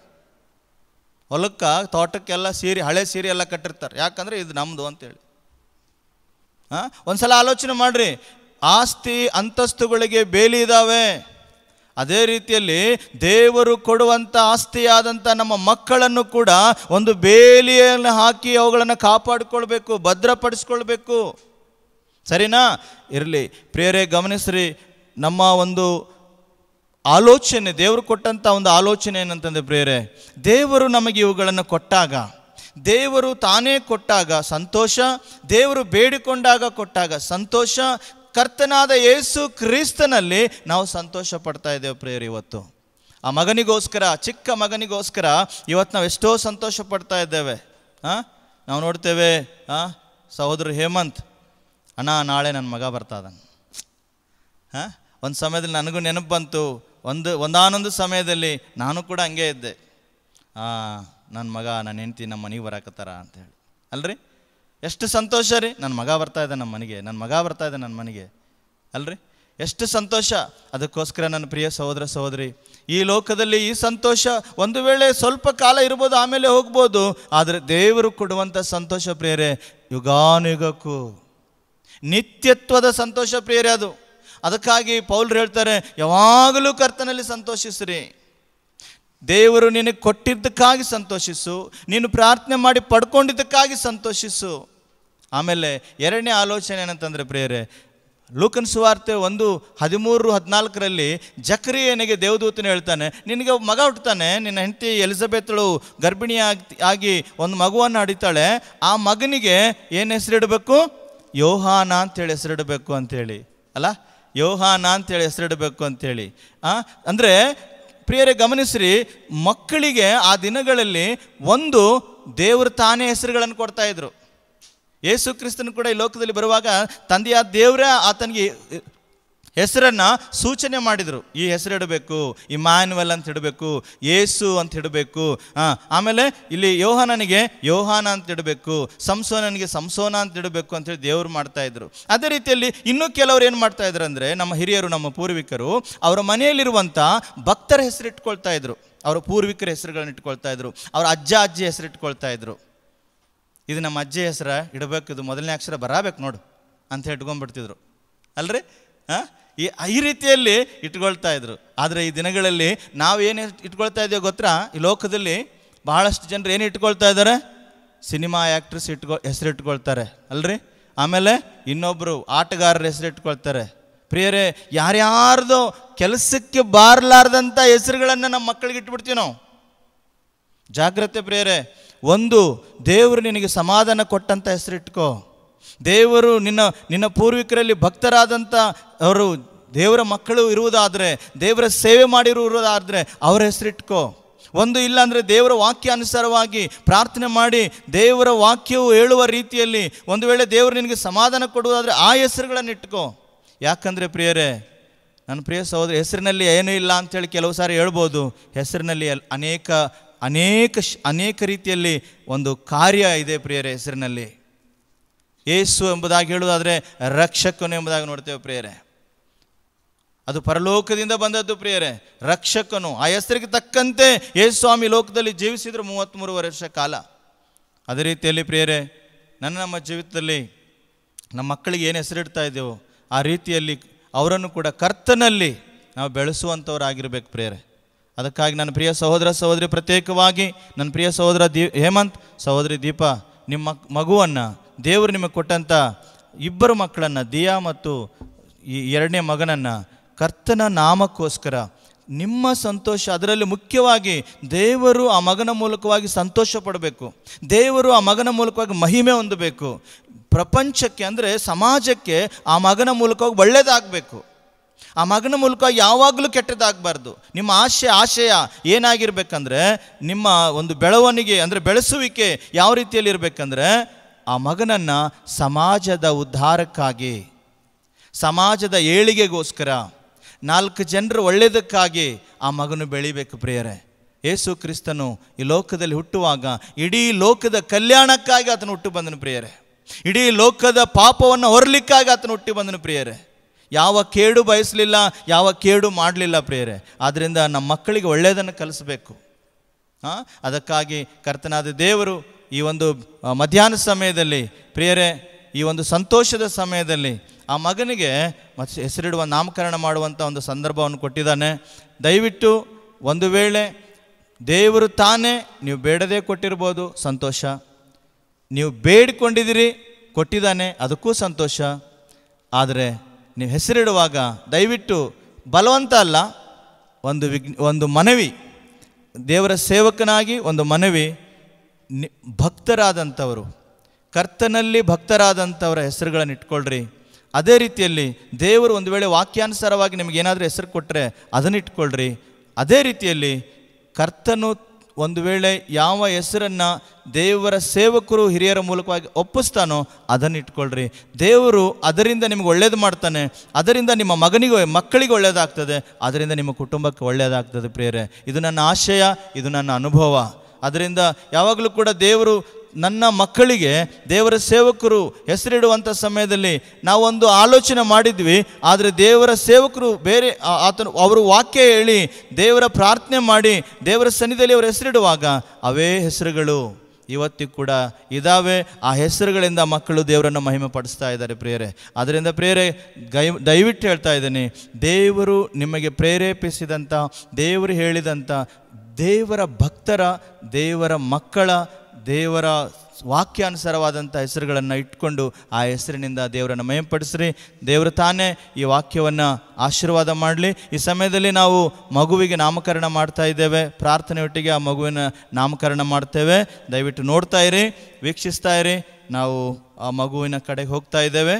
A: ಹೊಲಕ್ಕೆ ತೋಟಕ್ಕೆಲ್ಲ ಸೀರೆ ಹಳೆ ಸೀರೆ ಎಲ್ಲ ಕಟ್ಟಿರ್ತಾರೆ ಯಾಕಂದರೆ ಇದು ನಮ್ಮದು ಅಂತೇಳಿ ಹಾಂ ಒಂದ್ಸಲ ಆಲೋಚನೆ ಮಾಡ್ರಿ ಆಸ್ತಿ ಅಂತಸ್ತುಗಳಿಗೆ ಬೇಲಿ ಇದ್ದಾವೆ ಅದೇ ರೀತಿಯಲ್ಲಿ ದೇವರು ಕೊಡುವಂಥ ಆಸ್ತಿಯಾದಂಥ ನಮ್ಮ ಮಕ್ಕಳನ್ನು ಕೂಡ ಒಂದು ಬೇಲಿಯನ್ನು ಹಾಕಿ ಅವುಗಳನ್ನು ಕಾಪಾಡಿಕೊಳ್ಬೇಕು ಭದ್ರಪಡಿಸ್ಕೊಳ್ಬೇಕು ಸರಿನಾ ಇರಲಿ ಪ್ರಿಯರೇ ಗಮನಿಸ್ರಿ ನಮ್ಮ ಒಂದು ಆಲೋಚನೆ ದೇವರು ಕೊಟ್ಟಂಥ ಒಂದು ಆಲೋಚನೆ ಏನಂತಂದರೆ ಪ್ರಿಯರೇ ದೇವರು ನಮಗೆ ಇವುಗಳನ್ನು ಕೊಟ್ಟಾಗ ದೇವರು ತಾನೇ ಕೊಟ್ಟಾಗ ಸಂತೋಷ ದೇವರು ಬೇಡಿಕೊಂಡಾಗ ಕೊಟ್ಟಾಗ ಸಂತೋಷ ಕರ್ತನಾದ ಯೇಸು ಕ್ರಿಸ್ತನಲ್ಲಿ ನಾವು ಸಂತೋಷ ಪಡ್ತಾ ಇದ್ದೇವೆ ಪ್ರೇಯರ್ ಇವತ್ತು ಆ ಮಗನಿಗೋಸ್ಕರ ಚಿಕ್ಕ ಮಗನಿಗೋಸ್ಕರ ಇವತ್ತು ನಾವು ಎಷ್ಟೋ ಸಂತೋಷ ಪಡ್ತಾ ಇದ್ದೇವೆ ಹಾಂ ನಾವು ನೋಡ್ತೇವೆ ಹಾಂ ಸಹೋದರ ಹೇಮಂತ್ ಅಣ್ಣ ನಾಳೆ ನನ್ನ ಮಗ ಬರ್ತಾ ಇದ್ದಾನೆ ಹಾಂ ಒಂದು ಸಮಯದಲ್ಲಿ ನನಗೂ ನೆನಪು ಬಂತು ಒಂದು ಒಂದಾನೊಂದು ಸಮಯದಲ್ಲಿ ನಾನು ಕೂಡ ಹಂಗೆ ಇದ್ದೆ ಹಾಂ ನನ್ನ ಮಗ ನನ್ನ ಹೆಂಡ್ತಿ ನಮ್ಮ ಮನೆಗೆ ಬರಾಕತ್ತಾರ ಅಂತೇಳಿ ಅಲ್ರಿ ಎಷ್ಟು ಸಂತೋಷ ರೀ ನನ್ನ ಮಗ ಬರ್ತಾ ಇದೆ ನಮ್ಮ ಮನೆಗೆ ನನ್ನ ಮಗ ಬರ್ತಾ ಇದೆ ನನ್ನ ಮನೆಗೆ ಅಲ್ರಿ ಎಷ್ಟು ಸಂತೋಷ ಅದಕ್ಕೋಸ್ಕರ ನನ್ನ ಪ್ರಿಯ ಸಹೋದರ ಸಹೋದರಿ ಈ ಲೋಕದಲ್ಲಿ ಈ ಸಂತೋಷ ಒಂದು ವೇಳೆ ಸ್ವಲ್ಪ ಕಾಲ ಇರ್ಬೋದು ಆಮೇಲೆ ಹೋಗ್ಬೋದು ಆದರೆ ದೇವರು ಕೊಡುವಂಥ ಸಂತೋಷ ಪ್ರಿಯರೇ ಯುಗಾನುಯುಗಕ್ಕೂ ನಿತ್ಯತ್ವದ ಸಂತೋಷ ಪ್ರಿಯರೇ ಅದು ಅದಕ್ಕಾಗಿ ಪೌಲ್ರು ಹೇಳ್ತಾರೆ ಯಾವಾಗಲೂ ಕರ್ತನಲ್ಲಿ ಸಂತೋಷಿಸ್ರಿ ದೇವರು ನಿನಗೆ ಕೊಟ್ಟಿದ್ದಕ್ಕಾಗಿ ಸಂತೋಷಿಸು ನೀನು ಪ್ರಾರ್ಥನೆ ಮಾಡಿ ಪಡ್ಕೊಂಡಿದ್ದಕ್ಕಾಗಿ ಸಂತೋಷಿಸು ಆಮೇಲೆ ಎರಡನೇ ಆಲೋಚನೆ ಏನಂತಂದರೆ ಪ್ರಿಯರೇ ಲೂಕನ್ ಸುವಾರ್ತೆ ಒಂದು ಹದಿಮೂರು ಹದಿನಾಲ್ಕರಲ್ಲಿ ಜಕ್ರಿಯನಿಗೆ ದೇವದೂತನ ಹೇಳ್ತಾನೆ ನಿನಗೆ ಒಬ್ಬ ಮಗ ಹುಟ್ಟುತ್ತಾನೆ ನಿನ್ನ ಹೆಂಡತಿ ಎಲಿಜಬೆತ್ಳು ಗರ್ಭಿಣಿ ಆಗಿ ಆಗಿ ಒಂದು ಮಗುವನ್ನು ಹಡಿತಾಳೆ ಆ ಮಗನಿಗೆ ಏನು ಹೆಸರಿಡಬೇಕು ಯೋಹಾನ ಅಂತೇಳಿ ಹೆಸರಿಡಬೇಕು ಅಂತೇಳಿ ಅಲ್ಲ ಯೋಹಾನ ಅಂತೇಳಿ ಹೆಸರಿಡಬೇಕು ಅಂತೇಳಿ ಆ ಅಂದರೆ ಪ್ರಿಯರೇ ಗಮನಿಸ್ರಿ ಮಕ್ಕಳಿಗೆ ಆ ದಿನಗಳಲ್ಲಿ ಒಂದು ದೇವರು ತಾನೇ ಹೆಸರುಗಳನ್ನು ಕೊಡ್ತಾ ಇದ್ರು ಯೇಸು ಕ್ರಿಸ್ತನು ಕೂಡ ಈ ಲೋಕದಲ್ಲಿ ಬರುವಾಗ ತಂದೆಯಾದ ದೇವರೇ ಆತನಿಗೆ ಹೆಸರನ್ನು ಸೂಚನೆ ಮಾಡಿದರು ಈ ಹೆಸರಿಡಬೇಕು ಇಮಾನ್ಯುವಲ್ ಅಂತ ಇಡಬೇಕು ಯೇಸು ಅಂತ ಇಡಬೇಕು ಆಮೇಲೆ ಇಲ್ಲಿ ಯೋಹಾನನಿಗೆ ಯೋಹಾನ ಅಂತ ಇಡಬೇಕು ಸಂಸೋನನಿಗೆ ಸಂಸೋನ ಅಂತ ಇಡಬೇಕು ಅಂತೇಳಿ ದೇವರು ಮಾಡ್ತಾ ಇದ್ರು ಅದೇ ರೀತಿಯಲ್ಲಿ ಇನ್ನೂ ಕೆಲವರು ಏನು ಮಾಡ್ತಾ ಇದ್ರು ಅಂದರೆ ನಮ್ಮ ಹಿರಿಯರು ನಮ್ಮ ಪೂರ್ವಿಕರು ಅವರ ಮನೆಯಲ್ಲಿರುವಂಥ ಭಕ್ತರ ಹೆಸರಿಟ್ಕೊಳ್ತಾ ಇದ್ರು ಅವರ ಪೂರ್ವಿಕರ ಹೆಸರುಗಳನ್ನ ಇಟ್ಕೊಳ್ತಾ ಇದ್ರು ಅವರ ಅಜ್ಜ ಅಜ್ಜಿ ಹೆಸರಿಟ್ಕೊಳ್ತಾ ಇದ್ರು ಇದು ನಮ್ಮ ಅಜ್ಜಿ ಹೆಸರ ಇಡಬೇಕು ಇದು ಮೊದಲನೇ ಅಕ್ಷರ ಬರಬೇಕು ನೋಡು ಅಂತ ಇಟ್ಕೊಂಡ್ಬಿಡ್ತಿದ್ರು ಅಲ್ರಿ ಹಾಂ ಈ ಈ ರೀತಿಯಲ್ಲಿ ಇಟ್ಕೊಳ್ತಾ ಇದ್ರು ಆದರೆ ಈ ದಿನಗಳಲ್ಲಿ ನಾವೇನು ಇಟ್ಕೊಳ್ತಾ ಇದ್ದೇವೆ ಗೊತ್ತಾ ಈ ಲೋಕದಲ್ಲಿ ಬಹಳಷ್ಟು ಜನರು ಏನು ಇಟ್ಕೊಳ್ತಾ ಇದ್ದಾರೆ ಸಿನಿಮಾ ಆ್ಯಕ್ಟ್ರೆಸ್ ಇಟ್ಕೊ ಹೆಸರು ಇಟ್ಕೊಳ್ತಾರೆ ಅಲ್ರಿ ಆಮೇಲೆ ಇನ್ನೊಬ್ಬರು ಆಟಗಾರರ ಹೆಸರು ಇಟ್ಕೊಳ್ತಾರೆ ಪ್ರಿಯರೇ ಯಾರ್ಯಾರ್ದು ಕೆಲಸಕ್ಕೆ ಬಾರಲಾರ್ದಂಥ ಹೆಸರುಗಳನ್ನು ನಮ್ಮ ಮಕ್ಕಳಿಗೆ ಇಟ್ಬಿಡ್ತೀವಿ ನಾವು ಜಾಗ್ರತೆ ಪ್ರಿಯರೇ ಒಂದು ದೇವರು ನಿನಗೆ ಸಮಾಧಾನ ಕೊಟ್ಟಂಥ ಹೆಸರಿಟ್ಕೋ ದೇವರು ನಿನ್ನ ನಿನ್ನ ಪೂರ್ವಿಕರಲ್ಲಿ ಭಕ್ತರಾದಂಥ ಅವರು ದೇವರ ಮಕ್ಕಳು ಇರುವುದಾದರೆ ದೇವರ ಸೇವೆ ಮಾಡಿರುವುದಾದರೆ ಅವರ ಹೆಸರಿಟ್ಕೋ ಒಂದು ಇಲ್ಲ ಅಂದರೆ ದೇವರ ವಾಕ್ಯಾನುಸಾರವಾಗಿ ಪ್ರಾರ್ಥನೆ ಮಾಡಿ ದೇವರ ವಾಕ್ಯವು ಹೇಳುವ ರೀತಿಯಲ್ಲಿ ಒಂದು ವೇಳೆ ದೇವರು ನಿನಗೆ ಸಮಾಧಾನ ಕೊಡುವುದಾದರೆ ಆ ಹೆಸರುಗಳನ್ನು ಇಟ್ಕೋ ಯಾಕಂದರೆ ಪ್ರಿಯರೇ ನನ್ನ ಪ್ರಿಯ ಸಹೋದರ ಹೆಸರಿನಲ್ಲಿ ಏನೂ ಇಲ್ಲ ಅಂತೇಳಿ ಕೆಲವು ಸಾರಿ ಹೇಳ್ಬೋದು ಹೆಸರಿನಲ್ಲಿ ಎಲ್- ಅನೇಕ ಅನೇಕ ಶ್- ಅನೇಕ ರೀತಿಯಲ್ಲಿ ಒಂದು ಕಾರ್ಯ ಇದೆ ಪ್ರಿಯರೇ ಹೆಸರಿನಲ್ಲಿ ಏಸು ಎಂಬುದಾಗಿ ಹೇಳುವುದಾದರೆ ರಕ್ಷಕನು ಎಂಬುದಾಗಿ ನೋಡ್ತೇವೆ ಪ್ರಿಯರೇ ಅದು ಪರಲೋಕದಿಂದ ಬಂದದ್ದು ಪ್ರಿಯರೇ ರಕ್ಷಕನು ಆ ಹೆಸರಿಗೆ ತಕ್ಕಂತೆ ಯೇಸು ಸ್ವಾಮಿ ಲೋಕದಲ್ಲಿ ಜೀವಿಸಿದ್ರು ಮೂವತ್ತ್ಮೂರು ವರ್ಷ ಕಾಲ ಅದೇ ರೀತಿಯಲ್ಲಿ ಪ್ರಿಯರೇ ನನ್ನ ನಮ್ಮ ಜೀವಿತದಲ್ಲಿ ನಮ್ಮ ಮಕ್ಕಳಿಗೆ ಏನು ಹೆಸರಿಡ್ತಾ ಇದ್ದೇವೋ ಆ ರೀತಿಯಲ್ಲಿ ಅವರನ್ನು ಕೂಡ ಕರ್ತನಲ್ಲಿ ನಾವು ಬೆಳೆಸುವಂಥವರಾಗಿರ್ಬೇಕು ಪ್ರಿಯರೇ ಅದಕ್ಕಾಗಿ ನನ್ನ ಪ್ರಿಯ ಸಹೋದರ ಸಹೋದರಿ ಪ್ರತ್ಯೇಕವಾಗಿ ನನ್ನ ಪ್ರಿಯ ಸಹೋದರ ದೀ ಹೇಮಂತ್ ಸಹೋದರಿ ದೀಪ ನಿಮ್ಮ ಮಕ್- ಮಗುವನ್ನು ದೇವರು ನಿಮಗೆ ಕೊಟ್ಟಂಥ ಇಬ್ಬರು ಮಕ್ಕಳನ್ನು ದಿಯಾ ಮತ್ತು ಈ ಎರಡನೇ ಮಗನನ್ನು ಕರ್ತನ ನಾಮಕ್ಕೋಸ್ಕರ ನಿಮ್ಮ ಸಂತೋಷ ಅದರಲ್ಲಿ ಮುಖ್ಯವಾಗಿ ದೇವರು ಆ ಮಗನ ಮೂಲಕವಾಗಿ ಸಂತೋಷ ಪಡಬೇಕು ದೇವರು ಆ ಮಗನ ಮೂಲಕವಾಗಿ ಮಹಿಮೆ ಹೊಂದಬೇಕು ಪ್ರಪಂಚಕ್ಕೆ ಅಂದರೆ ಸಮಾಜಕ್ಕೆ ಆ ಮಗನ ಮೂಲಕವಾಗಿ ಒಳ್ಳೆಯದಾಗಬೇಕು ಆ ಮಗನ ಮೂಲಕ ಯಾವಾಗಲೂ ಕೆಟ್ಟದಾಗಬಾರ್ದು ನಿಮ್ಮ ಆಶೆ ಆಶಯ ಏನಾಗಿರ್ಬೇಕಂದ್ರೆ ನಿಮ್ಮ ಒಂದು ಬೆಳವಣಿಗೆ ಅಂದರೆ ಬೆಳೆಸುವಿಕೆ ಯಾವ ರೀತಿಯಲ್ಲಿ ಇರಬೇಕಂದ್ರೆ ಆ ಮಗನನ್ನು ಸಮಾಜದ ಉದ್ಧಾರಕ್ಕಾಗಿ ಸಮಾಜದ ಏಳಿಗೆಗೋಸ್ಕರ ನಾಲ್ಕು ಜನರ ಒಳ್ಳೆಯದಕ್ಕಾಗಿ ಆ ಮಗನು ಬೆಳಿಬೇಕು ಪ್ರಿಯರೇ ಯೇಸು ಕ್ರಿಸ್ತನು ಈ ಲೋಕದಲ್ಲಿ ಹುಟ್ಟುವಾಗ ಇಡೀ ಲೋಕದ ಕಲ್ಯಾಣಕ್ಕಾಗಿ ಆತನು ಹುಟ್ಟು ಬಂದನು ಪ್ರಿಯರೇ ಇಡೀ ಲೋಕದ ಪಾಪವನ್ನು ಹೊರಲಿಕ್ಕಾಗಿ ಆತನು ಹುಟ್ಟಿ ಬಂದನು ಪ್ರಿಯರೇ ಯಾವ ಕೇಡು ಬಯಸಲಿಲ್ಲ ಯಾವ ಕೇಡು ಮಾಡಲಿಲ್ಲ ಪ್ರಿಯರೇ ಆದ್ದರಿಂದ ನಮ್ಮ ಮಕ್ಕಳಿಗೆ ಒಳ್ಳೆಯದನ್ನು ಕಲಿಸಬೇಕು ಆ, ಅದಕ್ಕಾಗಿ ಕರ್ತನಾದ ದೇವರು ಈ ಒಂದು ಆ, ಮಧ್ಯಾಹ್ನ ಸಮಯದಲ್ಲಿ ಪ್ರಿಯರೇ ಈ ಒಂದು ಸಂತೋಷದ ಸಮಯದಲ್ಲಿ ಆ ಮಗನಿಗೆ ಮತ್ತು ಹೆಸರಿಡುವ ನಾಮಕರಣ ಮಾಡುವಂಥ ಒಂದು ಸಂದರ್ಭವನ್ನು ಕೊಟ್ಟಿದ್ದಾನೆ ದಯವಿಟ್ಟು ಒಂದು ವೇಳೆ ದೇವರು ತಾನೇ ನೀವು ಬೇಡದೇ ಕೊಟ್ಟಿರ್ಬೋದು ಸಂತೋಷ ನೀವು ಬೇಡಿಕೊಂಡಿದ್ದೀರಿ ಕೊಟ್ಟಿದ್ದಾನೆ ಅದಕ್ಕೂ ಸಂತೋಷ ಆದರೆ ನೀವು ಹೆಸರಿಡುವಾಗ ದಯವಿಟ್ಟು ಬಲವಂತ ಅಲ್ಲ ಒಂದು ವಿಘ್ ಒಂದು ಮನವಿ ದೇವರ ಸೇವಕನಾಗಿ ಒಂದು ಮನವಿ ನಿ- ಭಕ್ತರಾದಂಥವರು ಕರ್ತನಲ್ಲಿ ಭಕ್ತರಾದಂಥವರ ಹೆಸರುಗಳನ್ನು ಇಟ್ಕೊಳ್ರಿ ಅದೇ ರೀತಿಯಲ್ಲಿ ದೇವರು ಒಂದು ವೇಳೆ ವಾಕ್ಯಾನುಸಾರವಾಗಿ ನಿಮಗೆ ಏನಾದರೂ ಹೆಸರು ಕೊಟ್ಟರೆ ಅದನ್ನು ಇಟ್ಕೊಳ್ರಿ ಅದೇ ರೀತಿಯಲ್ಲಿ ಕರ್ತನು ಒಂದು ವೇಳೆ ಯಾವ ಹೆಸರನ್ನು ದೇವರ ಸೇವಕರು ಹಿರಿಯರ ಮೂಲಕವಾಗಿ ಒಪ್ಪಿಸ್ತಾನೋ ಅದನ್ನು ಇಟ್ಕೊಳ್ರಿ ದೇವರು ಅದರಿಂದ ನಿಮಗೆ ಒಳ್ಳೇದು ಮಾಡ್ತಾನೆ ಅದರಿಂದ ನಿಮ್ಮ ಮಗನಿಗೆ ಮಕ್ಕಳಿಗೆ ಒಳ್ಳೆಯದಾಗ್ತದೆ ಅದರಿಂದ ನಿಮ್ಮ ಕುಟುಂಬಕ್ಕೆ ಒಳ್ಳೆಯದಾಗ್ತದೆ ಪ್ರಿಯರೇ ಇದು ನನ್ನ ಆಶಯ ಇದು ನನ್ನ ಅನುಭವ ಅದರಿಂದ ಯಾವಾಗಲೂ ಕೂಡ ದೇವರು ನನ್ನ ಮಕ್ಕಳಿಗೆ ದೇವರ ಸೇವಕರು ಹೆಸರಿಡುವಂಥ ಸಮಯದಲ್ಲಿ ನಾವೊಂದು ಆಲೋಚನೆ ಮಾಡಿದ್ವಿ ಆದರೆ ದೇವರ ಸೇವಕರು ಬೇರೆ ಆ- ಆತನು ಅವರು ವಾಕ್ಯ ಹೇಳಿ ದೇವರ ಪ್ರಾರ್ಥನೆ ಮಾಡಿ ದೇವರ ಸನ್ನಿಧಿಯಲ್ಲಿ ಅವರು ಹೆಸರಿಡುವಾಗ ಅವೇ ಹೆಸರುಗಳು ಇವತ್ತಿಗೂ ಕೂಡ ಇದಾವೆ ಆ ಹೆಸರುಗಳಿಂದ ಮಕ್ಕಳು ದೇವರನ್ನು ಮಹಿಮೆ ಪಡಿಸ್ತಾ ಇದ್ದಾರೆ ಪ್ರಿಯರೇ ಅದರಿಂದ ಪ್ರೇರೆ ಗೈ ದಯವಿಟ್ಟು ಹೇಳ್ತಾ ಇದ್ದೀನಿ ದೇವರು ನಿಮಗೆ ಪ್ರೇರೇಪಿಸಿದಂಥ ದೇವರು ಹೇಳಿದಂಥ ದೇವರ ಭಕ್ತರ ದೇವರ ಮಕ್ಕಳ ದೇವರ ವಾಕ್ಯಾನುಸಾರವಾದಂಥ ಹೆಸರುಗಳನ್ನು ಇಟ್ಕೊಂಡು ಆ ಹೆಸರಿನಿಂದ ದೇವರನ್ನು ಮಯಪಡಿಸ್ರಿ ದೇವರು ತಾನೇ ಈ ವಾಕ್ಯವನ್ನು ಆಶೀರ್ವಾದ ಮಾಡಲಿ ಈ ಸಮಯದಲ್ಲಿ ನಾವು ಮಗುವಿಗೆ ನಾಮಕರಣ ಮಾಡ್ತಾ ಇದ್ದೇವೆ ಪ್ರಾರ್ಥನೆಯೊಟ್ಟಿಗೆ ಆ ಮಗುವಿನ ನಾಮಕರಣ ಮಾಡ್ತೇವೆ ದಯವಿಟ್ಟು ನೋಡ್ತಾ ಇರಿ ವೀಕ್ಷಿಸ್ತಾ ಇರಿ ನಾವು ಆ ಮಗುವಿನ ಕಡೆಗೆ ಹೋಗ್ತಾ ಇದ್ದೇವೆ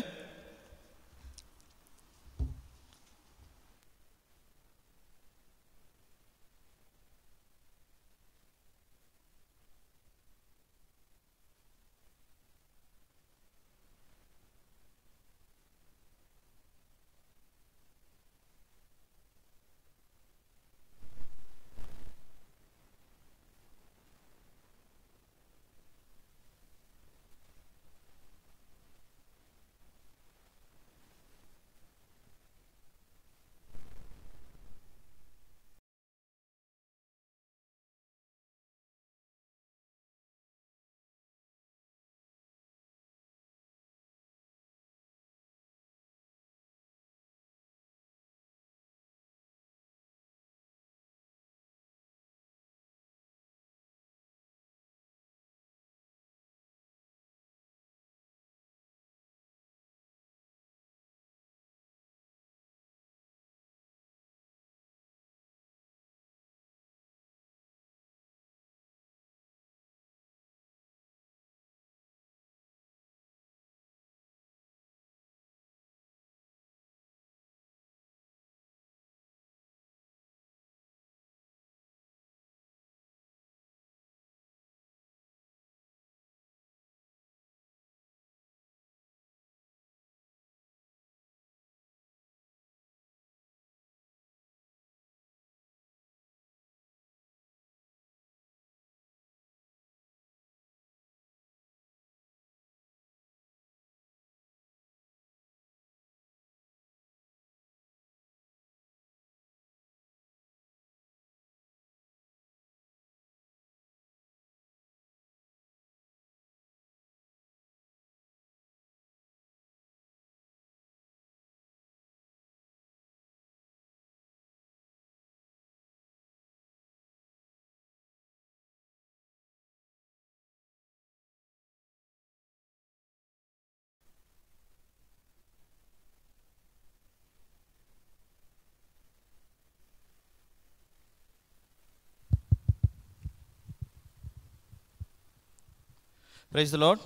A: ಪ್ರೈಸ್ ಲಾರ್ಡ್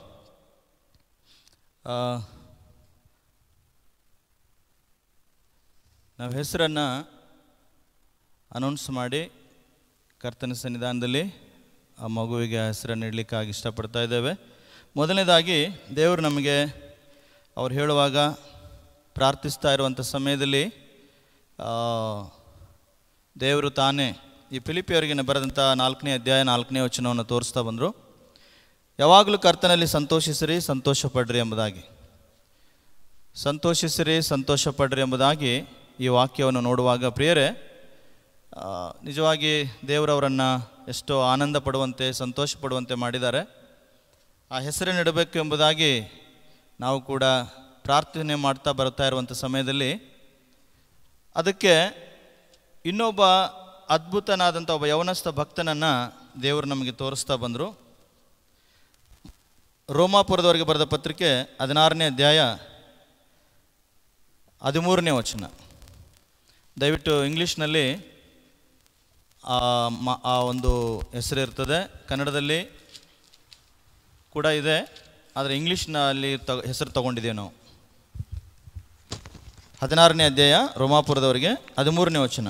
A: ನಾವು ಹೆಸರನ್ನು ಅನೌನ್ಸ್ ಮಾಡಿ ಕರ್ತನ ಸನ್ನಿಧಾನದಲ್ಲಿ ಆ ಮಗುವಿಗೆ ಹೆಸರನ್ನು ಇಡಲಿಕ್ಕಾಗಿ ಇಷ್ಟಪಡ್ತಾ ಇದ್ದೇವೆ ಮೊದಲನೇದಾಗಿ ದೇವರು ನಮಗೆ ಅವ್ರು ಹೇಳುವಾಗ ಪ್ರಾರ್ಥಿಸ್ತಾ ಇರುವಂಥ ಸಮಯದಲ್ಲಿ ಆ, ದೇವರು ತಾನೇ ಈ ಫಿಲಿಪಿಯವರಿಗೆ ಬರೆದಂಥ ನಾಲ್ಕನೇ ಅಧ್ಯಾಯ ನಾಲ್ಕನೇ ವಚನವನ್ನು ತೋರಿಸ್ತಾ ಬಂದರು ಯಾವಾಗಲೂ ಕರ್ತನಲ್ಲಿ ಸಂತೋಷಿಸಿರಿ ಸಂತೋಷ ಪಡ್ರಿ ಎಂಬುದಾಗಿ ಸಂತೋಷಿಸಿರಿ ಸಂತೋಷ ಪಡ್ರಿ ಎಂಬುದಾಗಿ ಈ ವಾಕ್ಯವನ್ನು ನೋಡುವಾಗ ಪ್ರಿಯರೇ ಆ, ನಿಜವಾಗಿ ದೇವರವರನ್ನು ಎಷ್ಟೋ ಆನಂದ ಪಡುವಂತೆ ಸಂತೋಷ ಪಡುವಂತೆ ಮಾಡಿದ್ದಾರೆ ಆ ಹೆಸರನ್ನಿಡಬೇಕು ಎಂಬುದಾಗಿ ನಾವು ಕೂಡ ಪ್ರಾರ್ಥನೆ ಮಾಡ್ತಾ ಬರ್ತಾ ಇರುವಂಥ ಸಮಯದಲ್ಲಿ ಅದಕ್ಕೆ ಇನ್ನೊಬ್ಬ ಅದ್ಭುತನಾದಂಥ ಒಬ್ಬ ಯವನಸ್ಥ ಭಕ್ತನನ್ನು ದೇವರು ನಮಗೆ ತೋರಿಸ್ತಾ ಬಂದರು ರೋಮಾಪುರದವರೆಗೆ ಬರೆದ ಪತ್ರಿಕೆ ಹದಿನಾರನೇ ಅಧ್ಯಾಯ ಹದಿಮೂರನೇ ವಚನ ದಯವಿಟ್ಟು ಇಂಗ್ಲೀಷ್ನಲ್ಲಿ ಆ ಮ ಆ ಒಂದು ಹೆಸರು ಇರ್ತದೆ ಕನ್ನಡದಲ್ಲಿ ಕೂಡ ಇದೆ ಆದರೆ ಇಂಗ್ಲೀಷ್ನಲ್ಲಿ ತ ಹೆಸರು ತಗೊಂಡಿದ್ದೇವೆ ನಾವು ಹದಿನಾರನೇ ಅಧ್ಯಾಯ ರೋಮಾಪುರದವರಿಗೆ ಹದಿಮೂರನೇ ವಚನ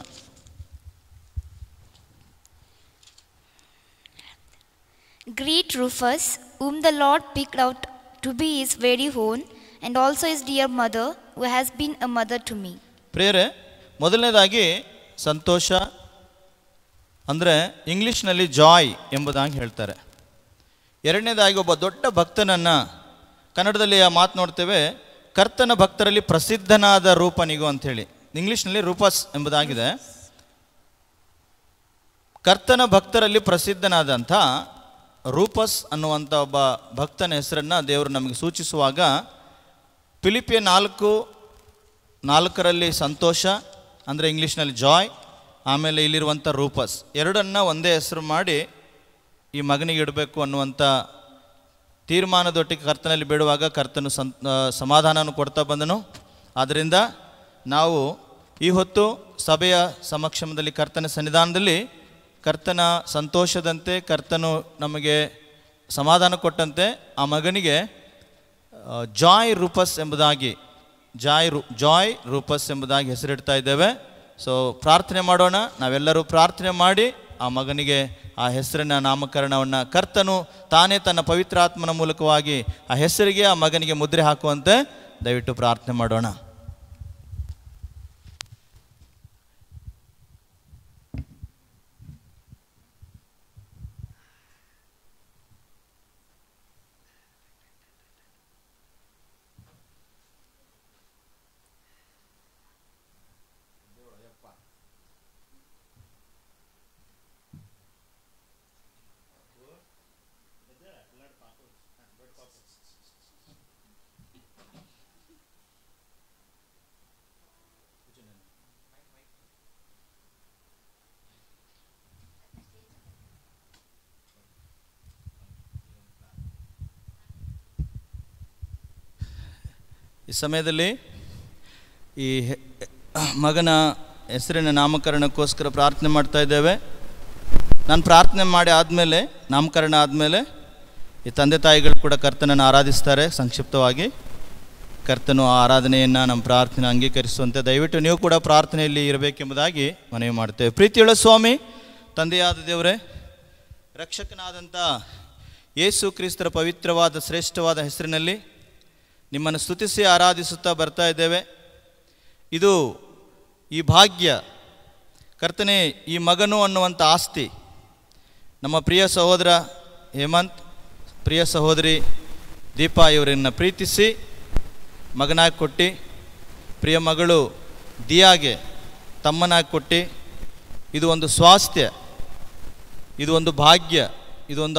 B: Greet Rufus, whom the Lord picked out to be his very own, and also his dear mother, who has been a mother to me.
A: ಪ್ರೇರೆ ಮೊದಲನೇದಾಗಿ ಸಂತೋಷ ಅಂದರೆ ಇಂಗ್ಲೀಷ್ನಲ್ಲಿ ಜಾಯ್ ಎಂಬುದಾಗಿ ಹೇಳ್ತಾರೆ ಎರಡನೇದಾಗಿ ಒಬ್ಬ ದೊಡ್ಡ ಭಕ್ತನನ್ನು ಕನ್ನಡದಲ್ಲಿ ಆ ಮಾತು ನೋಡ್ತೇವೆ ಕರ್ತನ ಭಕ್ತರಲ್ಲಿ ಪ್ರಸಿದ್ಧನಾದ ರೂಪನಿಗೂ ಅಂಥೇಳಿ ಇಂಗ್ಲೀಷ್ನಲ್ಲಿ ರೂಪಸ್ ಎಂಬುದಾಗಿದೆ ಕರ್ತನ ಭಕ್ತರಲ್ಲಿ ಪ್ರಸಿದ್ಧನಾದಂಥ ರೂಪಸ್ ಅನ್ನುವಂಥ ಒಬ್ಬ ಭಕ್ತನ ಹೆಸರನ್ನು ದೇವರು ನಮಗೆ ಸೂಚಿಸುವಾಗ ಫಿಲಿಪಿಯ ನಾಲ್ಕು ನಾಲ್ಕರಲ್ಲಿ ಸಂತೋಷ ಅಂದರೆ ಇಂಗ್ಲೀಷ್ನಲ್ಲಿ ಜಾಯ್ ಆಮೇಲೆ ಇಲ್ಲಿರುವಂಥ ರೂಪಸ್ ಎರಡನ್ನ ಒಂದೇ ಹೆಸರು ಮಾಡಿ ಈ ಮಗನಿಗೆ ಇಡಬೇಕು ಅನ್ನುವಂಥ ತೀರ್ಮಾನದೊಟ್ಟಿಗೆ ಕರ್ತನಲ್ಲಿ ಬಿಡುವಾಗ ಕರ್ತನು ಸಂ ಸಮಾಧಾನವನ್ನು ಕೊಡ್ತಾ ಬಂದನು ಆದ್ದರಿಂದ ನಾವು ಈ ಹೊತ್ತು ಸಭೆಯ ಸಮಕ್ಷಮದಲ್ಲಿ ಕರ್ತನ ಸನ್ನಿಧಾನದಲ್ಲಿ ಕರ್ತನ ಸಂತೋಷದಂತೆ ಕರ್ತನು ನಮಗೆ ಸಮಾಧಾನ ಕೊಟ್ಟಂತೆ ಆ ಮಗನಿಗೆ ಆ, ಜಾಯ್ ರೂಪಸ್ ಎಂಬುದಾಗಿ ಜಾಯ್ ರು ಜಾಯ್ ರೂಪಸ್ ಎಂಬುದಾಗಿ ಹೆಸರಿಡ್ತಾ ಇದ್ದೇವೆ ಸೊ ಪ್ರಾರ್ಥನೆ ಮಾಡೋಣ ನಾವೆಲ್ಲರೂ ಪ್ರಾರ್ಥನೆ ಮಾಡಿ ಆ ಮಗನಿಗೆ ಆ ಹೆಸರಿನ ನಾಮಕರಣವನ್ನು ಕರ್ತನು ತಾನೇ ತನ್ನ ಪವಿತ್ರಾತ್ಮನ ಮೂಲಕವಾಗಿ ಆ ಹೆಸರಿಗೆ ಆ ಮಗನಿಗೆ ಮುದ್ರೆ ಹಾಕುವಂತೆ ದಯವಿಟ್ಟು ಪ್ರಾರ್ಥನೆ ಮಾಡೋಣ ಈ ಸಮಯದಲ್ಲಿ ಈ ಹೆ- ಮಗನ ಹೆಸರಿನ ನಾಮಕರಣಕ್ಕೋಸ್ಕರ ಪ್ರಾರ್ಥನೆ ಮಾಡ್ತಾ ಇದ್ದೇವೆ ನಾನು ಪ್ರಾರ್ಥನೆ ಮಾಡಿ ಆದಮೇಲೆ ನಾಮಕರಣ ಆದಮೇಲೆ ಈ ತಂದೆ ತಾಯಿಗಳು ಕೂಡ ಕರ್ತನನ್ನು ಆರಾಧಿಸ್ತಾರೆ ಸಂಕ್ಷಿಪ್ತವಾಗಿ ಕರ್ತನು ಆ ಆರಾಧನೆಯನ್ನು ನಮ್ಮ ಪ್ರಾರ್ಥನೆ ಅಂಗೀಕರಿಸುವಂತೆ ದಯವಿಟ್ಟು ನೀವು ಕೂಡ ಪ್ರಾರ್ಥನೆಯಲ್ಲಿ ಇರಬೇಕೆಂಬುದಾಗಿ ಮನವಿ ಮಾಡ್ತೇವೆ ಪ್ರೀತಿಯುಳ್ಳ ಸ್ವಾಮಿ ತಂದೆಯಾದ ದೇವರೇ ರಕ್ಷಕನಾದಂಥ ಯೇಸು ಕ್ರಿಸ್ತರ ಪವಿತ್ರವಾದ ಶ್ರೇಷ್ಠವಾದ ಹೆಸರಿನಲ್ಲಿ ನಿಮ್ಮನ್ನು ಸ್ತುತಿಸಿ ಆರಾಧಿಸುತ್ತಾ ಬರ್ತಾ ಇದ್ದೇವೆ ಇದು ಈ ಭಾಗ್ಯ ಕರ್ತನೆ ಈ ಮಗನು ಅನ್ನುವಂಥ ಆಸ್ತಿ ನಮ್ಮ ಪ್ರಿಯ ಸಹೋದರ ಹೇಮಂತ್ ಪ್ರಿಯ ಸಹೋದರಿ ದೀಪಾ ಇವರನ್ನು ಪ್ರೀತಿಸಿ ಮಗನಾಗಿ ಕೊಟ್ಟು ಪ್ರಿಯ ಮಗಳು ದಿಯಾಗೆ ತಮ್ಮನಾಗಿ ಕೊಟ್ಟು ಇದು ಒಂದು ಸ್ವಾಸ್ಥ್ಯ ಇದು ಒಂದು ಭಾಗ್ಯ ಇದು ಒಂದು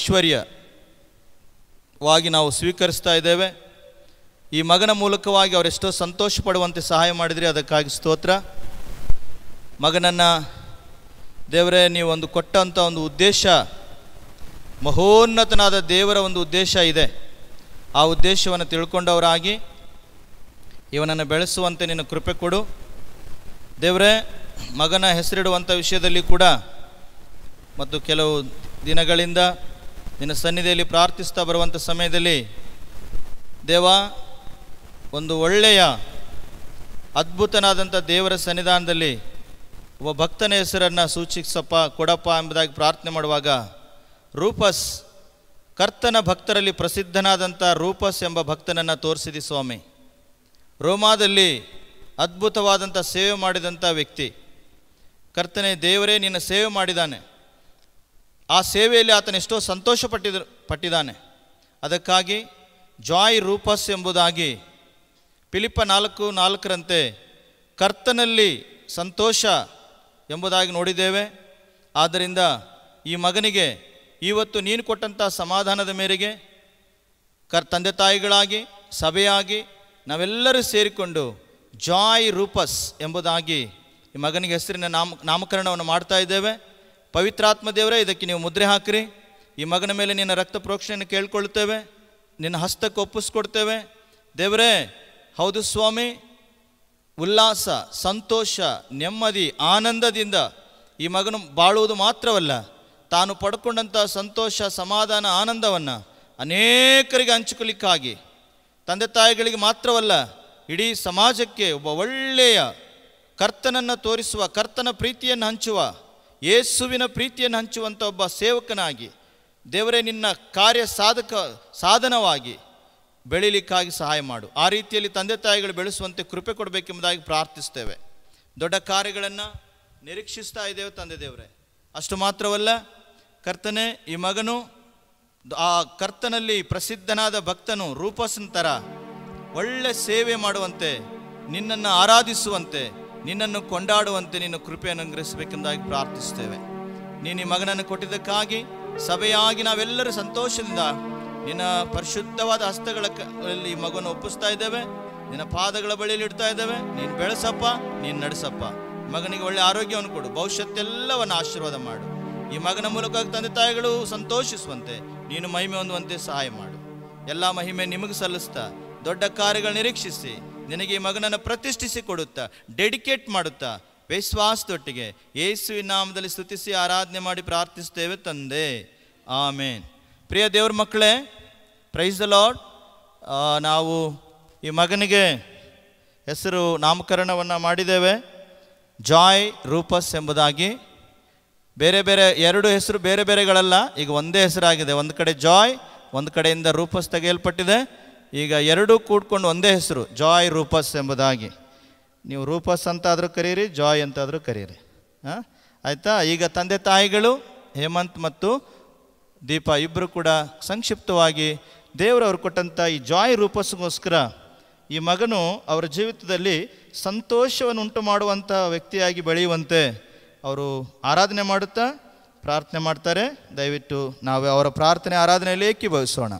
A: ಐಶ್ವರ್ಯವಾಗಿ ನಾವು ಸ್ವೀಕರಿಸ್ತಾ ಇದ್ದೇವೆ ಈ ಮಗನ ಮೂಲಕವಾಗಿ ಅವರೆಷ್ಟೋ ಸಂತೋಷ ಪಡುವಂತೆ ಸಹಾಯ ಮಾಡಿದ್ರಿ ಅದಕ್ಕಾಗಿ ಸ್ತೋತ್ರ ಮಗನನ್ನು ದೇವರೇ ನೀವು ಒಂದು ಕೊಟ್ಟಂಥ ಒಂದು ಉದ್ದೇಶ ಮಹೋನ್ನತನಾದ ದೇವರ ಒಂದು ಉದ್ದೇಶ ಇದೆ ಆ ಉದ್ದೇಶವನ್ನು ತಿಳ್ಕೊಂಡವರಾಗಿ ಇವನನ್ನು ಬೆಳೆಸುವಂತೆ ನಿನ್ನ ಕೃಪೆ ಕೊಡು ದೇವರೇ ಮಗನ ಹೆಸರಿಡುವಂಥ ವಿಷಯದಲ್ಲಿ ಕೂಡ ಮತ್ತು ಕೆಲವು ದಿನಗಳಿಂದ ನಿನ್ನ ಸನ್ನಿಧಿಯಲ್ಲಿ ಪ್ರಾರ್ಥಿಸ್ತಾ ಬರುವಂಥ ಸಮಯದಲ್ಲಿ ದೇವ ಒಂದು ಒಳ್ಳೆಯ ಅದ್ಭುತನಾದಂಥ ದೇವರ ಸನ್ನಿಧಾನದಲ್ಲಿ ಒಬ್ಬ ಭಕ್ತನ ಹೆಸರನ್ನು ಸೂಚಿಸಪ್ಪ ಕೊಡಪ್ಪ ಎಂಬುದಾಗಿ ಪ್ರಾರ್ಥನೆ ಮಾಡುವಾಗ ರೂಪಸ್ ಕರ್ತನ ಭಕ್ತರಲ್ಲಿ ಪ್ರಸಿದ್ಧನಾದಂಥ ರೂಪಸ್ ಎಂಬ ಭಕ್ತನನ್ನು ತೋರಿಸಿದಿ ಸ್ವಾಮಿ ರೋಮಾದಲ್ಲಿ ಅದ್ಭುತವಾದಂಥ ಸೇವೆ ಮಾಡಿದಂಥ ವ್ಯಕ್ತಿ ಕರ್ತನೆ ದೇವರೇ ನಿನ್ನ ಸೇವೆ ಮಾಡಿದ್ದಾನೆ ಆ ಸೇವೆಯಲ್ಲಿ ಆತನ ಎಷ್ಟೋ ಸಂತೋಷ ಪಟ್ಟಿದ ಪಟ್ಟಿದ್ದಾನೆ ಅದಕ್ಕಾಗಿ ಜಾಯ್ ರೂಪಸ್ ಎಂಬುದಾಗಿ ಫಿಲಿಪ ನಾಲ್ಕು ನಾಲ್ಕರಂತೆ ಕರ್ತನಲ್ಲಿ ಸಂತೋಷ ಎಂಬುದಾಗಿ ನೋಡಿದ್ದೇವೆ ಆದ್ದರಿಂದ ಈ ಮಗನಿಗೆ ಇವತ್ತು ನೀನು ಕೊಟ್ಟಂಥ ಸಮಾಧಾನದ ಮೇರೆಗೆ ಕರ್ ತಂದೆ ತಾಯಿಗಳಾಗಿ ಸಭೆಯಾಗಿ ನಾವೆಲ್ಲರೂ ಸೇರಿಕೊಂಡು ಜಾಯ್ ರೂಪಸ್ ಎಂಬುದಾಗಿ ಈ ಮಗನಿಗೆ ಹೆಸರಿನ ನಾಮ ನಾಮಕರಣವನ್ನು ಮಾಡ್ತಾ ಇದ್ದೇವೆ ಪವಿತ್ರಾತ್ಮ ದೇವರೇ ಇದಕ್ಕೆ ನೀವು ಮುದ್ರೆ ಹಾಕಿರಿ ಈ ಮಗನ ಮೇಲೆ ನಿನ್ನ ರಕ್ತ ಪ್ರೋಕ್ಷಣೆಯನ್ನು ಕೇಳ್ಕೊಳ್ತೇವೆ ನಿನ್ನ ಹಸ್ತಕ್ಕೆ ಒಪ್ಪಿಸ್ಕೊಡ್ತೇವೆ ದೇವರೇ ಹೌದು ಸ್ವಾಮಿ ಉಲ್ಲಾಸ ಸಂತೋಷ ನೆಮ್ಮದಿ ಆನಂದದಿಂದ ಈ ಮಗನು ಬಾಳುವುದು ಮಾತ್ರವಲ್ಲ ತಾನು ಪಡ್ಕೊಂಡಂಥ ಸಂತೋಷ ಸಮಾಧಾನ ಆನಂದವನ್ನು ಅನೇಕರಿಗೆ ಹಂಚಿಕೊಳ್ಳಿಕ್ಕಾಗಿ ತಂದೆ ತಾಯಿಗಳಿಗೆ ಮಾತ್ರವಲ್ಲ ಇಡೀ ಸಮಾಜಕ್ಕೆ ಒಬ್ಬ ಒಳ್ಳೆಯ ಕರ್ತನನ್ನು ತೋರಿಸುವ ಕರ್ತನ ಪ್ರೀತಿಯನ್ನು ಹಂಚುವ ಯೇಸುವಿನ ಪ್ರೀತಿಯನ್ನು ಹಂಚುವಂಥ ಒಬ್ಬ ಸೇವಕನಾಗಿ ದೇವರೇ ನಿನ್ನ ಕಾರ್ಯ ಸಾಧಕ ಸಾಧನವಾಗಿ ಬೆಳೀಲಿಕ್ಕಾಗಿ ಸಹಾಯ ಮಾಡು ಆ ರೀತಿಯಲ್ಲಿ ತಂದೆ ತಾಯಿಗಳು ಬೆಳೆಸುವಂತೆ ಕೃಪೆ ಕೊಡಬೇಕೆಂಬುದಾಗಿ ಪ್ರಾರ್ಥಿಸ್ತೇವೆ ದೊಡ್ಡ ಕಾರ್ಯಗಳನ್ನು ನಿರೀಕ್ಷಿಸ್ತಾ ಇದ್ದೇವೆ ತಂದೆ ದೇವರೇ ಅಷ್ಟು ಮಾತ್ರವಲ್ಲ ಕರ್ತನೆ ಈ ಮಗನು ಆ ಕರ್ತನಲ್ಲಿ ಪ್ರಸಿದ್ಧನಾದ ಭಕ್ತನು ರೂಪಸನ ಥರ ಒಳ್ಳೆ ಸೇವೆ ಮಾಡುವಂತೆ ನಿನ್ನನ್ನು ಆರಾಧಿಸುವಂತೆ ನಿನ್ನನ್ನು ಕೊಂಡಾಡುವಂತೆ ನಿನ್ನ ಕೃಪೆಯನ್ನು ಅನುಗ್ರಹಿಸಬೇಕೆಂದಾಗಿ ಪ್ರಾರ್ಥಿಸ್ತೇವೆ ನೀನು ಈ ಮಗನನ್ನು ಕೊಟ್ಟಿದ್ದಕ್ಕಾಗಿ ಸಭೆಯಾಗಿ ನಾವೆಲ್ಲರೂ ಸಂತೋಷದಿಂದ ನಿನ್ನ ಪರಿಶುದ್ಧವಾದ ಹಸ್ತಗಳ ಕ- ಈ ಮಗನ ಒಪ್ಪಿಸ್ತಾ ಇದ್ದೇವೆ ನಿನ್ನ ಪಾದಗಳ ಬಳಿಯಲ್ಲಿ ಇಡ್ತಾ ಇದ್ದೇವೆ ನೀನು ಬೆಳೆಸಪ್ಪ ನೀನು ನಡೆಸಪ್ಪ ಮಗನಿಗೆ ಒಳ್ಳೆ ಆರೋಗ್ಯವನ್ನು ಕೊಡು ಭವಿಷ್ಯತ್ತೆಲ್ಲವನ್ನು ಆಶೀರ್ವಾದ ಮಾಡು ಈ ಮಗನ ಮೂಲಕ ತಂದೆ ತಾಯಿಗಳು ಸಂತೋಷಿಸುವಂತೆ ನೀನು ಮಹಿಮೆ ಹೊಂದುವಂತೆ ಸಹಾಯ ಮಾಡು ಎಲ್ಲ ಮಹಿಮೆ ನಿಮಗೆ ಸಲ್ಲಿಸ್ತಾ ದೊಡ್ಡ ಕಾರ್ಯಗಳು ನಿರೀಕ್ಷಿಸಿ ನಿನಗೆ ಈ ಮಗನನ್ನು ಪ್ರತಿಷ್ಠಿಸಿ ಕೊಡುತ್ತಾ ಡೆಡಿಕೇಟ್ ಮಾಡುತ್ತಾ ವಿಶ್ವಾಸದೊಟ್ಟಿಗೆ ಯೇಸುವಿನ ನಾಮದಲ್ಲಿ ಸ್ತುತಿಸಿ ಆರಾಧನೆ ಮಾಡಿ ಪ್ರಾರ್ಥಿಸ್ತೇವೆ ತಂದೆ ಆಮೇನ್ ಪ್ರಿಯ ದೇವ್ರ ಮಕ್ಕಳೇ ಪ್ರೈಸ್ ದ ಲಾರ್ಡ್ ನಾವು ಈ ಮಗನಿಗೆ ಹೆಸರು ನಾಮಕರಣವನ್ನು ಮಾಡಿದ್ದೇವೆ ಜಾಯ್ ರೂಪಸ್ ಎಂಬುದಾಗಿ ಬೇರೆ ಬೇರೆ ಎರಡು ಹೆಸರು ಬೇರೆ ಬೇರೆಗಳಲ್ಲ ಈಗ ಒಂದೇ ಹೆಸರಾಗಿದೆ ಒಂದು ಕಡೆ ಜಾಯ್ ಒಂದು ಕಡೆಯಿಂದ ರೂಪಸ್ ತೆಗೆಯಲ್ಪಟ್ಟಿದೆ ಈಗ ಎರಡೂ ಕೂಡ್ಕೊಂಡು ಒಂದೇ ಹೆಸರು ಜಾಯ್ ರೂಪಸ್ ಎಂಬುದಾಗಿ ನೀವು ರೂಪಸ್ ಅಂತಾದರೂ ಕರೀರಿ ಜಾಯ್ ಅಂತಾದರೂ ಕರೀರಿ ಹಾಂ ಆಯಿತಾ ಈಗ ತಂದೆ ತಾಯಿಗಳು ಹೇಮಂತ್ ಮತ್ತು ದೀಪ ಇಬ್ಬರು ಕೂಡ ಸಂಕ್ಷಿಪ್ತವಾಗಿ ದೇವರವರು ಕೊಟ್ಟಂಥ ಈ ಜಾಯ್ ರೂಪಸ್ಗೋಸ್ಕರ ಈ ಮಗನು ಅವರ ಜೀವಿತದಲ್ಲಿ ಸಂತೋಷವನ್ನು ಉಂಟು ಮಾಡುವಂಥ ವ್ಯಕ್ತಿಯಾಗಿ ಬೆಳೆಯುವಂತೆ ಅವರು ಆರಾಧನೆ ಮಾಡುತ್ತಾ ಪ್ರಾರ್ಥನೆ ಮಾಡ್ತಾರೆ ದಯವಿಟ್ಟು ನಾವು ಅವರ ಪ್ರಾರ್ಥನೆ ಆರಾಧನೆಯಲ್ಲಿ ಏಕೀಭವಿಸೋಣ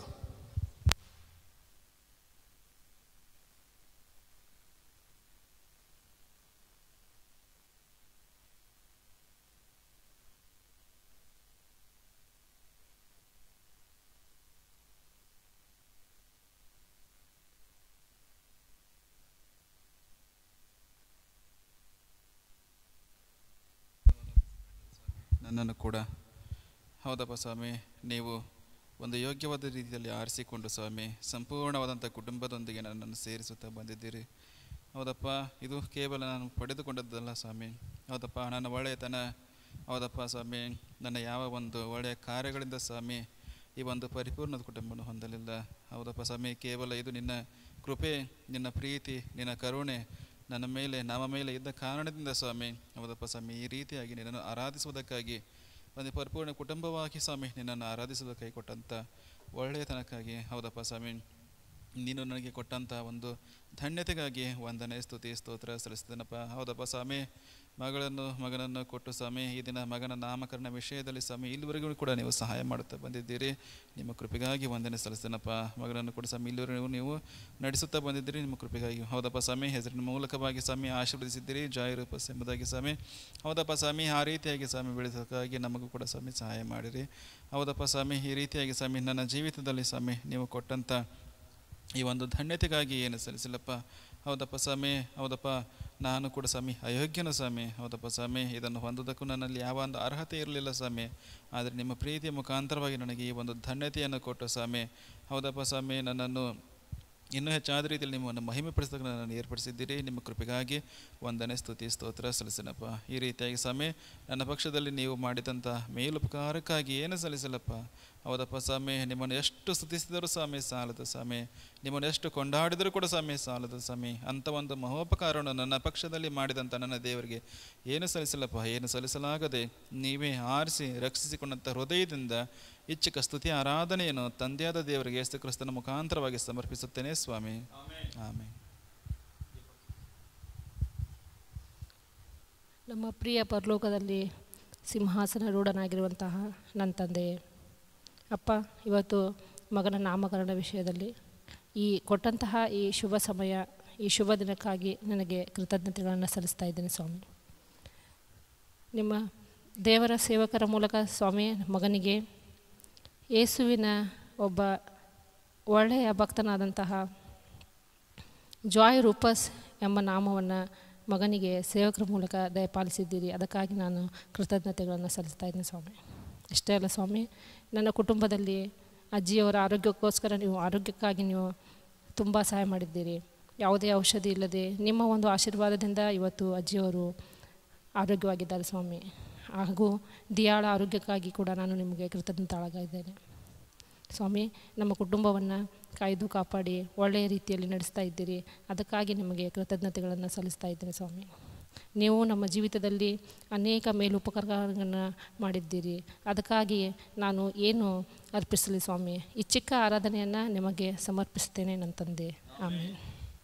D: ನನ್ನನ್ನು ಕೂಡ ಹೌದಪ್ಪ ಸ್ವಾಮಿ ನೀವು ಒಂದು ಯೋಗ್ಯವಾದ ರೀತಿಯಲ್ಲಿ ಆರಿಸಿಕೊಂಡು ಸ್ವಾಮಿ ಸಂಪೂರ್ಣವಾದಂಥ ಕುಟುಂಬದೊಂದಿಗೆ ನನ್ನನ್ನು ಸೇರಿಸುತ್ತಾ ಬಂದಿದ್ದೀರಿ ಹೌದಪ್ಪ ಇದು ಕೇವಲ ನಾನು ಪಡೆದುಕೊಂಡದ್ದಲ್ಲ ಸ್ವಾಮಿ ಹೌದಪ್ಪ ನನ್ನ ಒಳ್ಳೆಯತನ ಹೌದಪ್ಪ ಸ್ವಾಮಿ ನನ್ನ ಯಾವ ಒಂದು ಒಳ್ಳೆಯ ಕಾರ್ಯಗಳಿಂದ ಸ್ವಾಮಿ ಈ ಒಂದು ಪರಿಪೂರ್ಣ ಕುಟುಂಬವನ್ನು ಹೊಂದಲಿಲ್ಲ ಹೌದಪ್ಪ ಸ್ವಾಮಿ ಕೇವಲ ಇದು ನಿನ್ನ ಕೃಪೆ ನಿನ್ನ ಪ್ರೀತಿ ನಿನ್ನ ಕರುಣೆ ನನ್ನ ಮೇಲೆ ನಮ್ಮ ಮೇಲೆ ಇದ್ದ ಕಾರಣದಿಂದ ಸ್ವಾಮಿ ಹೌದಪ್ಪ ಸ್ವಾಮಿ ಈ ರೀತಿಯಾಗಿ ನಿನ್ನನ್ನು ಆರಾಧಿಸುವುದಕ್ಕಾಗಿ ಒಂದು ಪರಿಪೂರ್ಣ ಕುಟುಂಬವಾಗಿ ಸ್ವಾಮಿ ನಿನ್ನನ್ನು ಆರಾಧಿಸುವುದಕ್ಕಾಗಿ ಕೊಟ್ಟಂಥ ಒಳ್ಳೆಯತನಕ್ಕಾಗಿ ಹೌದಪ್ಪ ಸ್ವಾಮಿ ನೀನು ನನಗೆ ಕೊಟ್ಟಂಥ ಒಂದು ಧನ್ಯತೆಗಾಗಿ ವಂದನೆ ಸ್ತುತಿ ಸ್ತೋತ್ರ ಸಲ್ಲಿಸ್ತೇನಪ್ಪ ಹೌದಪ್ಪ ಸ್ವಾಮಿ ಮಗಳನ್ನು ಮಗನನ್ನು ಕೊಟ್ಟು ಸ್ವಾಮಿ ಈ ದಿನ ಮಗನ ನಾಮಕರಣ ವಿಷಯದಲ್ಲಿ ಸ್ವಾಮಿ ಇಲ್ಲಿವರೆಗೂ ಕೂಡ ನೀವು ಸಹಾಯ ಮಾಡುತ್ತಾ ಬಂದಿದ್ದೀರಿ ನಿಮ್ಮ ಕೃಪೆಗಾಗಿ ವಂದನೆ ಸಲ್ಲಿಸ್ತೇನಪ್ಪ ಮಗನನ್ನು ಕೂಡ ಸ್ವಾಮಿ ಇಲ್ಲಿವರೆಗೂ ನೀವು ನಡೆಸುತ್ತಾ ಬಂದಿದ್ದೀರಿ ನಿಮ್ಮ ಕೃಪೆಗಾಗಿ ಹೌದಪ್ಪ ಸ್ವಾಮಿ ಹೆಸರಿನ ಮೂಲಕವಾಗಿ ಸ್ವಾಮಿ ಆಶೀರ್ವದಿಸಿದ್ದೀರಿ ಜಾಯರೂಪಸ್ ಎಂಬುದಾಗಿ ಸ್ವಾಮಿ ಹೌದಪ್ಪ ಸ್ವಾಮಿ ಆ ರೀತಿಯಾಗಿ ಸ್ವಾಮಿ ಬೆಳೆಸೋಕ್ಕಾಗಿ ನಮಗೂ ಕೂಡ ಸ್ವಾಮಿ ಸಹಾಯ ಮಾಡಿರಿ ಹೌದಪ್ಪ ಸ್ವಾಮಿ ಈ ರೀತಿಯಾಗಿ ಸ್ವಾಮಿ ನನ್ನ ಜೀವಿತದಲ್ಲಿ ಸ್ವಾಮಿ ನೀವು ಕೊಟ್ಟಂಥ ಈ ಒಂದು ಧನ್ಯತೆಗಾಗಿ ಏನು ಸಲ್ಲಿಸಿಲ್ಲಪ್ಪ ಹೌದಪ್ಪ ಸ್ವಾಮಿ ಹೌದಪ್ಪ ನಾನು ಕೂಡ ಸ್ವಾಮಿ ಅಯೋಗ್ಯನು ಸ್ವಾಮಿ ಹೌದಪ್ಪ ಸ್ವಾಮಿ ಇದನ್ನು ಹೊಂದೋದಕ್ಕೂ ನನ್ನಲ್ಲಿ ಯಾವ ಒಂದು ಅರ್ಹತೆ ಇರಲಿಲ್ಲ ಸ್ವಾಮಿ ಆದರೆ ನಿಮ್ಮ ಪ್ರೀತಿಯ ಮುಖಾಂತರವಾಗಿ ನನಗೆ ಈ ಒಂದು ಧನ್ಯತೆಯನ್ನು ಕೊಟ್ಟು ಸ್ವಾಮಿ ಹೌದಪ್ಪ ಸ್ವಾಮಿ ನನ್ನನ್ನು ಇನ್ನೂ ಹೆಚ್ಚಾದ ರೀತಿಯಲ್ಲಿ ನಿಮ್ಮನ್ನು ಮಹಿಮೆ ಪಡಿಸೋದಕ್ಕೆ ನನ್ನನ್ನು ಏರ್ಪಡಿಸಿದ್ದೀರಿ ನಿಮ್ಮ ಕೃಪೆಗಾಗಿ ವಂದನೆ ಸ್ತುತಿ ಸ್ತೋತ್ರ ಸಲ್ಲಿಸಿನಪ್ಪ ಈ ರೀತಿಯಾಗಿ ಸ್ವಾಮಿ ನನ್ನ ಪಕ್ಷದಲ್ಲಿ ನೀವು ಮಾಡಿದಂಥ ಮೇಲುಪಕಾರಕ್ಕಾಗಿ ಏನು ಸಲ್ಲಿಸಲಪ್ಪ ಹೌದಪ್ಪ ಸ್ವಾಮಿ ನಿಮ್ಮನ್ನು ಎಷ್ಟು ಸ್ತುತಿಸಿದರೂ ಸ್ವಾಮಿ ಸಾಲದು ಸ್ವಾಮಿ ನಿಮ್ಮನ್ನು ಎಷ್ಟು ಕೊಂಡಾಡಿದರೂ ಕೂಡ ಸ್ವಾಮಿ ಸಾಲದು ಸ್ವಾಮಿ ಅಂಥ ಒಂದು ಮಹೋಪಕಾರವನ್ನು ನನ್ನ ಪಕ್ಷದಲ್ಲಿ ಮಾಡಿದಂಥ ನನ್ನ ದೇವರಿಗೆ ಏನು ಸಲ್ಲಿಸಲಪ್ಪ ಏನು ಸಲ್ಲಿಸಲಾಗದೆ ನೀವೇ ಆರಿಸಿ ರಕ್ಷಿಸಿಕೊಂಡಂಥ ಹೃದಯದಿಂದ ಇಚ್ಛಿಕ ಸ್ತುತಿ ಆರಾಧನೆಯನ್ನು ತಂದೆಯಾದ ದೇವರಿಗೆ ಯೇಸು ಕ್ರಿಸ್ತನ ಮುಖಾಂತರವಾಗಿ ಸಮರ್ಪಿಸುತ್ತೇನೆ ಸ್ವಾಮಿ ಆಮೇಲೆ
E: ನಮ್ಮ ಪ್ರಿಯ ಪರಲೋಕದಲ್ಲಿ ಸಿಂಹಾಸನ ರೂಢನಾಗಿರುವಂತಹ ನನ್ನ ತಂದೆಯೇ ಅಪ್ಪ ಇವತ್ತು ಮಗನ ನಾಮಕರಣ ವಿಷಯದಲ್ಲಿ ಈ ಕೊಟ್ಟಂತಹ ಈ ಶುಭ ಸಮಯ ಈ ಶುಭ ದಿನಕ್ಕಾಗಿ ನನಗೆ ಕೃತಜ್ಞತೆಗಳನ್ನು ಸಲ್ಲಿಸ್ತಾ ಇದ್ದೇನೆ ಸ್ವಾಮಿ ನಿಮ್ಮ ದೇವರ ಸೇವಕರ ಮೂಲಕ ಸ್ವಾಮಿ ಮಗನಿಗೆ ಯೇಸುವಿನ ಒಬ್ಬ ಒಳ್ಳೆಯ ಭಕ್ತನಾದಂತಹ ಜಾಯ್ ರೂಪಸ್ ಎಂಬ ನಾಮವನ್ನು ಮಗನಿಗೆ ಸೇವಕರ ಮೂಲಕ ದಯಪಾಲಿಸಿದ್ದೀರಿ ಅದಕ್ಕಾಗಿ ನಾನು ಕೃತಜ್ಞತೆಗಳನ್ನು ಸಲ್ಲಿಸ್ತಾ ಇದ್ದೀನಿ ಸ್ವಾಮಿ ಇಷ್ಟೇ ಅಲ್ಲ ಸ್ವಾಮಿ ನನ್ನ ಕುಟುಂಬದಲ್ಲಿ ಅಜ್ಜಿಯವರ ಆರೋಗ್ಯಕ್ಕೋಸ್ಕರ ನೀವು ಆರೋಗ್ಯಕ್ಕಾಗಿ ನೀವು ತುಂಬ ಸಹಾಯ ಮಾಡಿದ್ದೀರಿ ಯಾವುದೇ ಔಷಧಿ ಇಲ್ಲದೆ ನಿಮ್ಮ ಒಂದು ಆಶೀರ್ವಾದದಿಂದ ಇವತ್ತು ಅಜ್ಜಿಯವರು ಆರೋಗ್ಯವಾಗಿದ್ದಾರೆ ಸ್ವಾಮಿ ಹಾಗೂ ದಿಯಾಳ ಆರೋಗ್ಯಕ್ಕಾಗಿ ಕೂಡ ನಾನು ನಿಮಗೆ ಕೃತಜ್ಞತಾಳಾಗಿದ್ದೇನೆ ಸ್ವಾಮಿ ನಮ್ಮ ಕುಟುಂಬವನ್ನು ಕಾಯ್ದು ಕಾಪಾಡಿ ಒಳ್ಳೆಯ ರೀತಿಯಲ್ಲಿ ನಡೆಸ್ತಾ ಇದ್ದೀರಿ ಅದಕ್ಕಾಗಿ ನಿಮಗೆ ಕೃತಜ್ಞತೆಗಳನ್ನು ಸಲ್ಲಿಸ್ತಾ ಇದ್ದೇನೆ ಸ್ವಾಮಿ ನೀವು ನಮ್ಮ ಜೀವಿತದಲ್ಲಿ ಅನೇಕ ಮೇಲುಪಕಾರಗಳನ್ನು ಮಾಡಿದ್ದೀರಿ ಅದಕ್ಕಾಗಿ ನಾನು ಏನು ಅರ್ಪಿಸಲಿ ಸ್ವಾಮಿ ಈ ಚಿಕ್ಕ ಆರಾಧನೆಯನ್ನು ನಿಮಗೆ ಸಮರ್ಪಿಸ್ತೇನೆ ನನ್ನ ತಂದೆ ಆಮೇಲೆ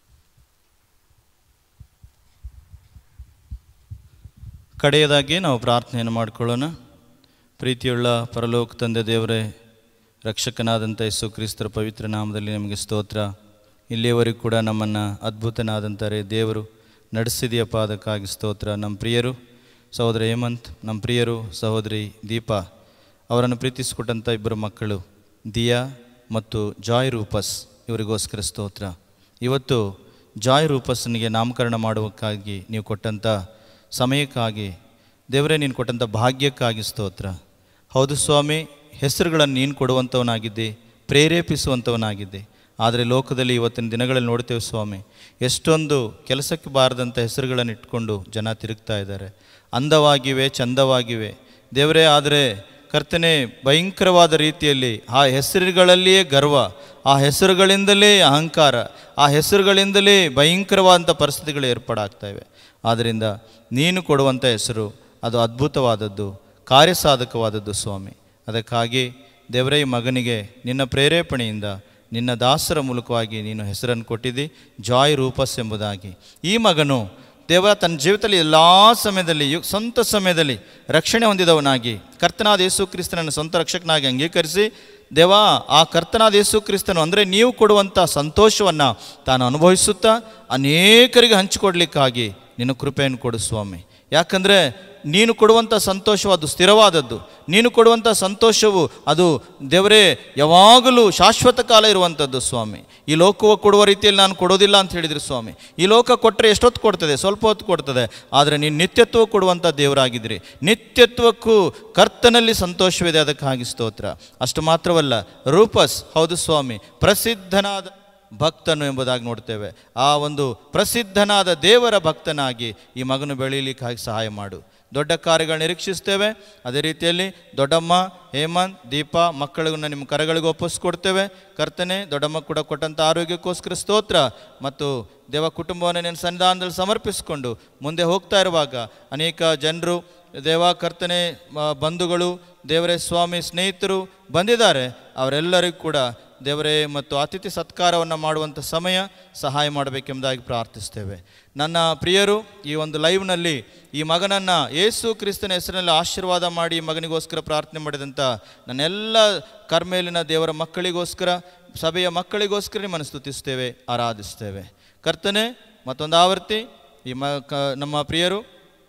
A: ಕಡೆಯದಾಗಿ ನಾವು ಪ್ರಾರ್ಥನೆಯನ್ನು ಮಾಡಿಕೊಳ್ಳೋಣ ಪ್ರೀತಿಯುಳ್ಳ ಪರಲೋಕ ತಂದೆ ದೇವರೇ ರಕ್ಷಕನಾದಂಥ ಯೇಸು ಕ್ರಿಸ್ತರ ಪವಿತ್ರ ನಾಮದಲ್ಲಿ ನಮಗೆ ಸ್ತೋತ್ರ ಇಲ್ಲಿಯವರೆಗೂ ಕೂಡ ನಮ್ಮನ್ನು ಅದ್ಭುತನಾದಂಥ ರೇ ದೇವರು ನಡೆಸಿದೆಯಪ್ಪ ಅದಕ್ಕಾಗಿ ಸ್ತೋತ್ರ ನಮ್ಮ ಪ್ರಿಯರು ಸಹೋದರ ಹೇಮಂತ್ ನಮ್ಮ ಪ್ರಿಯರು ಸಹೋದರಿ ದೀಪಾ ಅವರನ್ನು ಪ್ರೀತಿಸಿಕೊಟ್ಟಂಥ ಇಬ್ಬರು ಮಕ್ಕಳು ದಿಯಾ ಮತ್ತು ಜಾಯ್ ರೂಪಸ್ ಇವರಿಗೋಸ್ಕರ ಸ್ತೋತ್ರ ಇವತ್ತು ಜಾಯ್ ರೂಪಸ್ನಿಗೆ ನಾಮಕರಣ ಮಾಡುವಕ್ಕಾಗಿ ನೀವು ಕೊಟ್ಟಂಥ ಸಮಯಕ್ಕಾಗಿ ದೇವರೇ ನೀನು ಕೊಟ್ಟಂಥ ಭಾಗ್ಯಕ್ಕಾಗಿ ಸ್ತೋತ್ರ ಹೌದು ಸ್ವಾಮಿ ಹೆಸರುಗಳನ್ನು ನೀನು ಕೊಡುವಂಥವನಾಗಿದ್ದೆ ಪ್ರೇರೇಪಿಸುವಂಥವನಾಗಿದ್ದೆ ಆದರೆ ಲೋಕದಲ್ಲಿ ಇವತ್ತಿನ ದಿನಗಳಲ್ಲಿ ನೋಡ್ತೇವೆ ಸ್ವಾಮಿ ಎಷ್ಟೊಂದು ಕೆಲಸಕ್ಕೆ ಬಾರದಂಥ ಹೆಸರುಗಳನ್ನು ಇಟ್ಕೊಂಡು ಜನ ತಿರುಗ್ತಾ ಇದ್ದಾರೆ ಅಂದವಾಗಿವೆ ಚಂದವಾಗಿವೆ ದೇವರೇ ಆದರೆ ಕರ್ತನೆ ಭಯಂಕರವಾದ ರೀತಿಯಲ್ಲಿ ಆ ಹೆಸರುಗಳಲ್ಲಿಯೇ ಗರ್ವ ಆ ಹೆಸರುಗಳಿಂದಲೇ ಅಹಂಕಾರ ಆ ಹೆಸರುಗಳಿಂದಲೇ ಭಯಂಕರವಾದಂಥ ಪರಿಸ್ಥಿತಿಗಳು ಏರ್ಪಾಡಾಗ್ತಾ ಇವೆ ಆದ್ದರಿಂದ ನೀನು ಕೊಡುವಂಥ ಹೆಸರು ಅದು ಅದ್ಭುತವಾದದ್ದು ಕಾರ್ಯಸಾಧಕವಾದದ್ದು ಸ್ವಾಮಿ ಅದಕ್ಕಾಗಿ ದೇವರೇ ಈ ಮಗನಿಗೆ ನಿನ್ನ ಪ್ರೇರೇಪಣೆಯಿಂದ ನಿನ್ನ ದಾಸರ ಮೂಲಕವಾಗಿ ನೀನು ಹೆಸರನ್ನು ಕೊಟ್ಟಿದ್ದಿ ಜಾಯ್ ರೂಪಸ್ ಎಂಬುದಾಗಿ ಈ ಮಗನು ದೇವರ ತನ್ನ ಜೀವಿತದಲ್ಲಿ ಎಲ್ಲ ಸಮಯದಲ್ಲಿ ಯು ಸ್ವಂತ ಸಮಯದಲ್ಲಿ ರಕ್ಷಣೆ ಹೊಂದಿದವನಾಗಿ ಕರ್ತನಾದ ಯೇಸು ಕ್ರಿಸ್ತನನ್ನು ಸ್ವಂತ ರಕ್ಷಕನಾಗಿ ಅಂಗೀಕರಿಸಿ ದೇವ ಆ ಕರ್ತನಾದ ಯೇಸು ಕ್ರಿಸ್ತನು ಅಂದರೆ ನೀವು ಕೊಡುವಂಥ ಸಂತೋಷವನ್ನು ತಾನು ಅನುಭವಿಸುತ್ತಾ ಅನೇಕರಿಗೆ ಹಂಚಿಕೊಡ್ಲಿಕ್ಕಾಗಿ ನಿನ್ನ ಕೃಪೆಯನ್ನು ಕೊಡು ಸ್ವಾಮಿ ಯಾಕಂದರೆ ನೀನು ಕೊಡುವಂಥ ಸಂತೋಷವು ಅದು ಸ್ಥಿರವಾದದ್ದು ನೀನು ಕೊಡುವಂಥ ಸಂತೋಷವು ಅದು ದೇವರೇ ಯಾವಾಗಲೂ ಶಾಶ್ವತ ಕಾಲ ಇರುವಂಥದ್ದು ಸ್ವಾಮಿ ಈ ಲೋಕವು ಕೊಡುವ ರೀತಿಯಲ್ಲಿ ನಾನು ಕೊಡೋದಿಲ್ಲ ಅಂತ ಹೇಳಿದ್ರು ಸ್ವಾಮಿ ಈ ಲೋಕ ಕೊಟ್ಟರೆ ಎಷ್ಟೊತ್ತು ಕೊಡ್ತದೆ ಸ್ವಲ್ಪ ಹೊತ್ತು ಕೊಡ್ತದೆ ಆದರೆ ನೀನು ನಿತ್ಯತ್ವ ಕೊಡುವಂಥ ದೇವರಾಗಿದ್ರಿ ನಿತ್ಯತ್ವಕ್ಕೂ ಕರ್ತನಲ್ಲಿ ಸಂತೋಷವಿದೆ ಅದಕ್ಕಾಗಿ ಸ್ತೋತ್ರ ಅಷ್ಟು ಮಾತ್ರವಲ್ಲ ರೂಪಸ್ ಹೌದು ಸ್ವಾಮಿ ಪ್ರಸಿದ್ಧನಾದ ಭಕ್ತನು ಎಂಬುದಾಗಿ ನೋಡ್ತೇವೆ ಆ ಒಂದು ಪ್ರಸಿದ್ಧನಾದ ದೇವರ ಭಕ್ತನಾಗಿ ಈ ಮಗನು ಬೆಳೀಲಿಕ್ಕಾಗಿ ಸಹಾಯ ಮಾಡು ದೊಡ್ಡ ಕಾರ್ಯಗಳು ನಿರೀಕ್ಷಿಸ್ತೇವೆ ಅದೇ ರೀತಿಯಲ್ಲಿ ದೊಡ್ಡಮ್ಮ ಹೇಮಂತ್ ದೀಪಾ ಮಕ್ಕಳನ್ನು ನಿಮ್ಮ ಕರಗಳಿಗೆ ಒಪ್ಪಿಸ್ಕೊಡ್ತೇವೆ ಕರ್ತನೆ ದೊಡ್ಡಮ್ಮ ಕೂಡ ಕೊಟ್ಟಂಥ ಆರೋಗ್ಯಕ್ಕೋಸ್ಕರ ಸ್ತೋತ್ರ ಮತ್ತು ದೇವ ಕುಟುಂಬವನ್ನು ನಿನ್ನ ಸನ್ನಿಧಾನದಲ್ಲಿ ಸಮರ್ಪಿಸಿಕೊಂಡು ಮುಂದೆ ಹೋಗ್ತಾ ಇರುವಾಗ ಅನೇಕ ಜನರು ದೇವ ಕರ್ತನೆ ಮ- ಬಂಧುಗಳು ದೇವರೇ ಸ್ವಾಮಿ ಸ್ನೇಹಿತರು ಬಂದಿದ್ದಾರೆ ಅವರೆಲ್ಲರಿಗೂ ಕೂಡ ದೇವರೇ ಮತ್ತು ಅತಿಥಿ ಸತ್ಕಾರವನ್ನು ಮಾಡುವಂಥ ಸಮಯ ಸಹಾಯ ಮಾಡಬೇಕೆಂಬುದಾಗಿ ಪ್ರಾರ್ಥಿಸ್ತೇವೆ ನನ್ನ ಪ್ರಿಯರು ಈ ಒಂದು ಲೈವ್ನಲ್ಲಿ ಈ ಮಗನನ್ನು ಯೇಸು ಕ್ರಿಸ್ತನ ಹೆಸರಿನಲ್ಲಿ ಆಶೀರ್ವಾದ ಮಾಡಿ ಈ ಮಗನಿಗೋಸ್ಕರ ಪ್ರಾರ್ಥನೆ ಮಾಡಿದಂಥ ನನ್ನೆಲ್ಲ ಕರ್ಮೇಲಿನ ದೇವರ ಮಕ್ಕಳಿಗೋಸ್ಕರ ಸಭೆಯ ಮಕ್ಕಳಿಗೋಸ್ಕರ ನಿಮ್ಮನ್ನು ಸ್ತುತಿಸ್ತೇವೆ ಆರಾಧಿಸ್ತೇವೆ ಕರ್ತನೆ ಮತ್ತೊಂದು ಆವರ್ತಿ ಈ ಮ ಕ ನಮ್ಮ ಪ್ರಿಯರು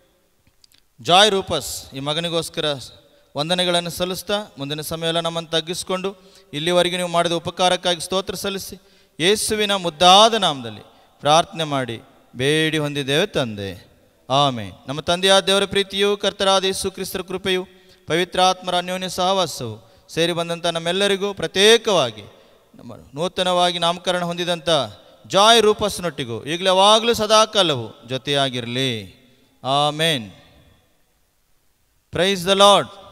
A: ಜಾಯ್ ರೂಪಸ್ ಈ ಮಗನಿಗೋಸ್ಕರ ವಂದನೆಗಳನ್ನು ಸಲ್ಲಿಸ್ತಾ ಮುಂದಿನ ಸಮಯ ಎಲ್ಲ ನಮ್ಮನ್ನು ತಗ್ಗಿಸ್ಕೊಂಡು ಇಲ್ಲಿವರೆಗೆ ನೀವು ಮಾಡಿದ ಉಪಕಾರಕ್ಕಾಗಿ ಸ್ತೋತ್ರ ಸಲ್ಲಿಸಿ ಯೇಸುವಿನ ಮುದ್ದಾದ ನಾಮದಲ್ಲಿ ಪ್ರಾರ್ಥನೆ ಮಾಡಿ ಬೇಡಿ ಹೊಂದಿದ್ದೇವೆ ತಂದೆ ಆಮೆ ನಮ್ಮ ತಂದೆಯಾದ ದೇವರ ಪ್ರೀತಿಯು ಕರ್ತರಾದ ಯೇಸು ಕ್ರಿಸ್ತರ ಕೃಪೆಯು ಪವಿತ್ರಾತ್ಮರ ಅನ್ಯೋನ್ಯ ಸಹವಾಸವು ಸೇರಿ ಬಂದಂಥ ನಮ್ಮೆಲ್ಲರಿಗೂ ಪ್ರತ್ಯೇಕವಾಗಿ ನಮ್ಮ ನೂತನವಾಗಿ ನಾಮಕರಣ ಹೊಂದಿದಂಥ ಜಾಯ್ ರೂಪಸ್ನೊಟ್ಟಿಗೂ ಈಗಲೂ ಯಾವಾಗಲೂ ಸದಾಕಾಲವು ಜೊತೆಯಾಗಿರಲಿ ಆಮೇನ್ ಪ್ರೈಸ್ ದ ಲಾರ್ಡ್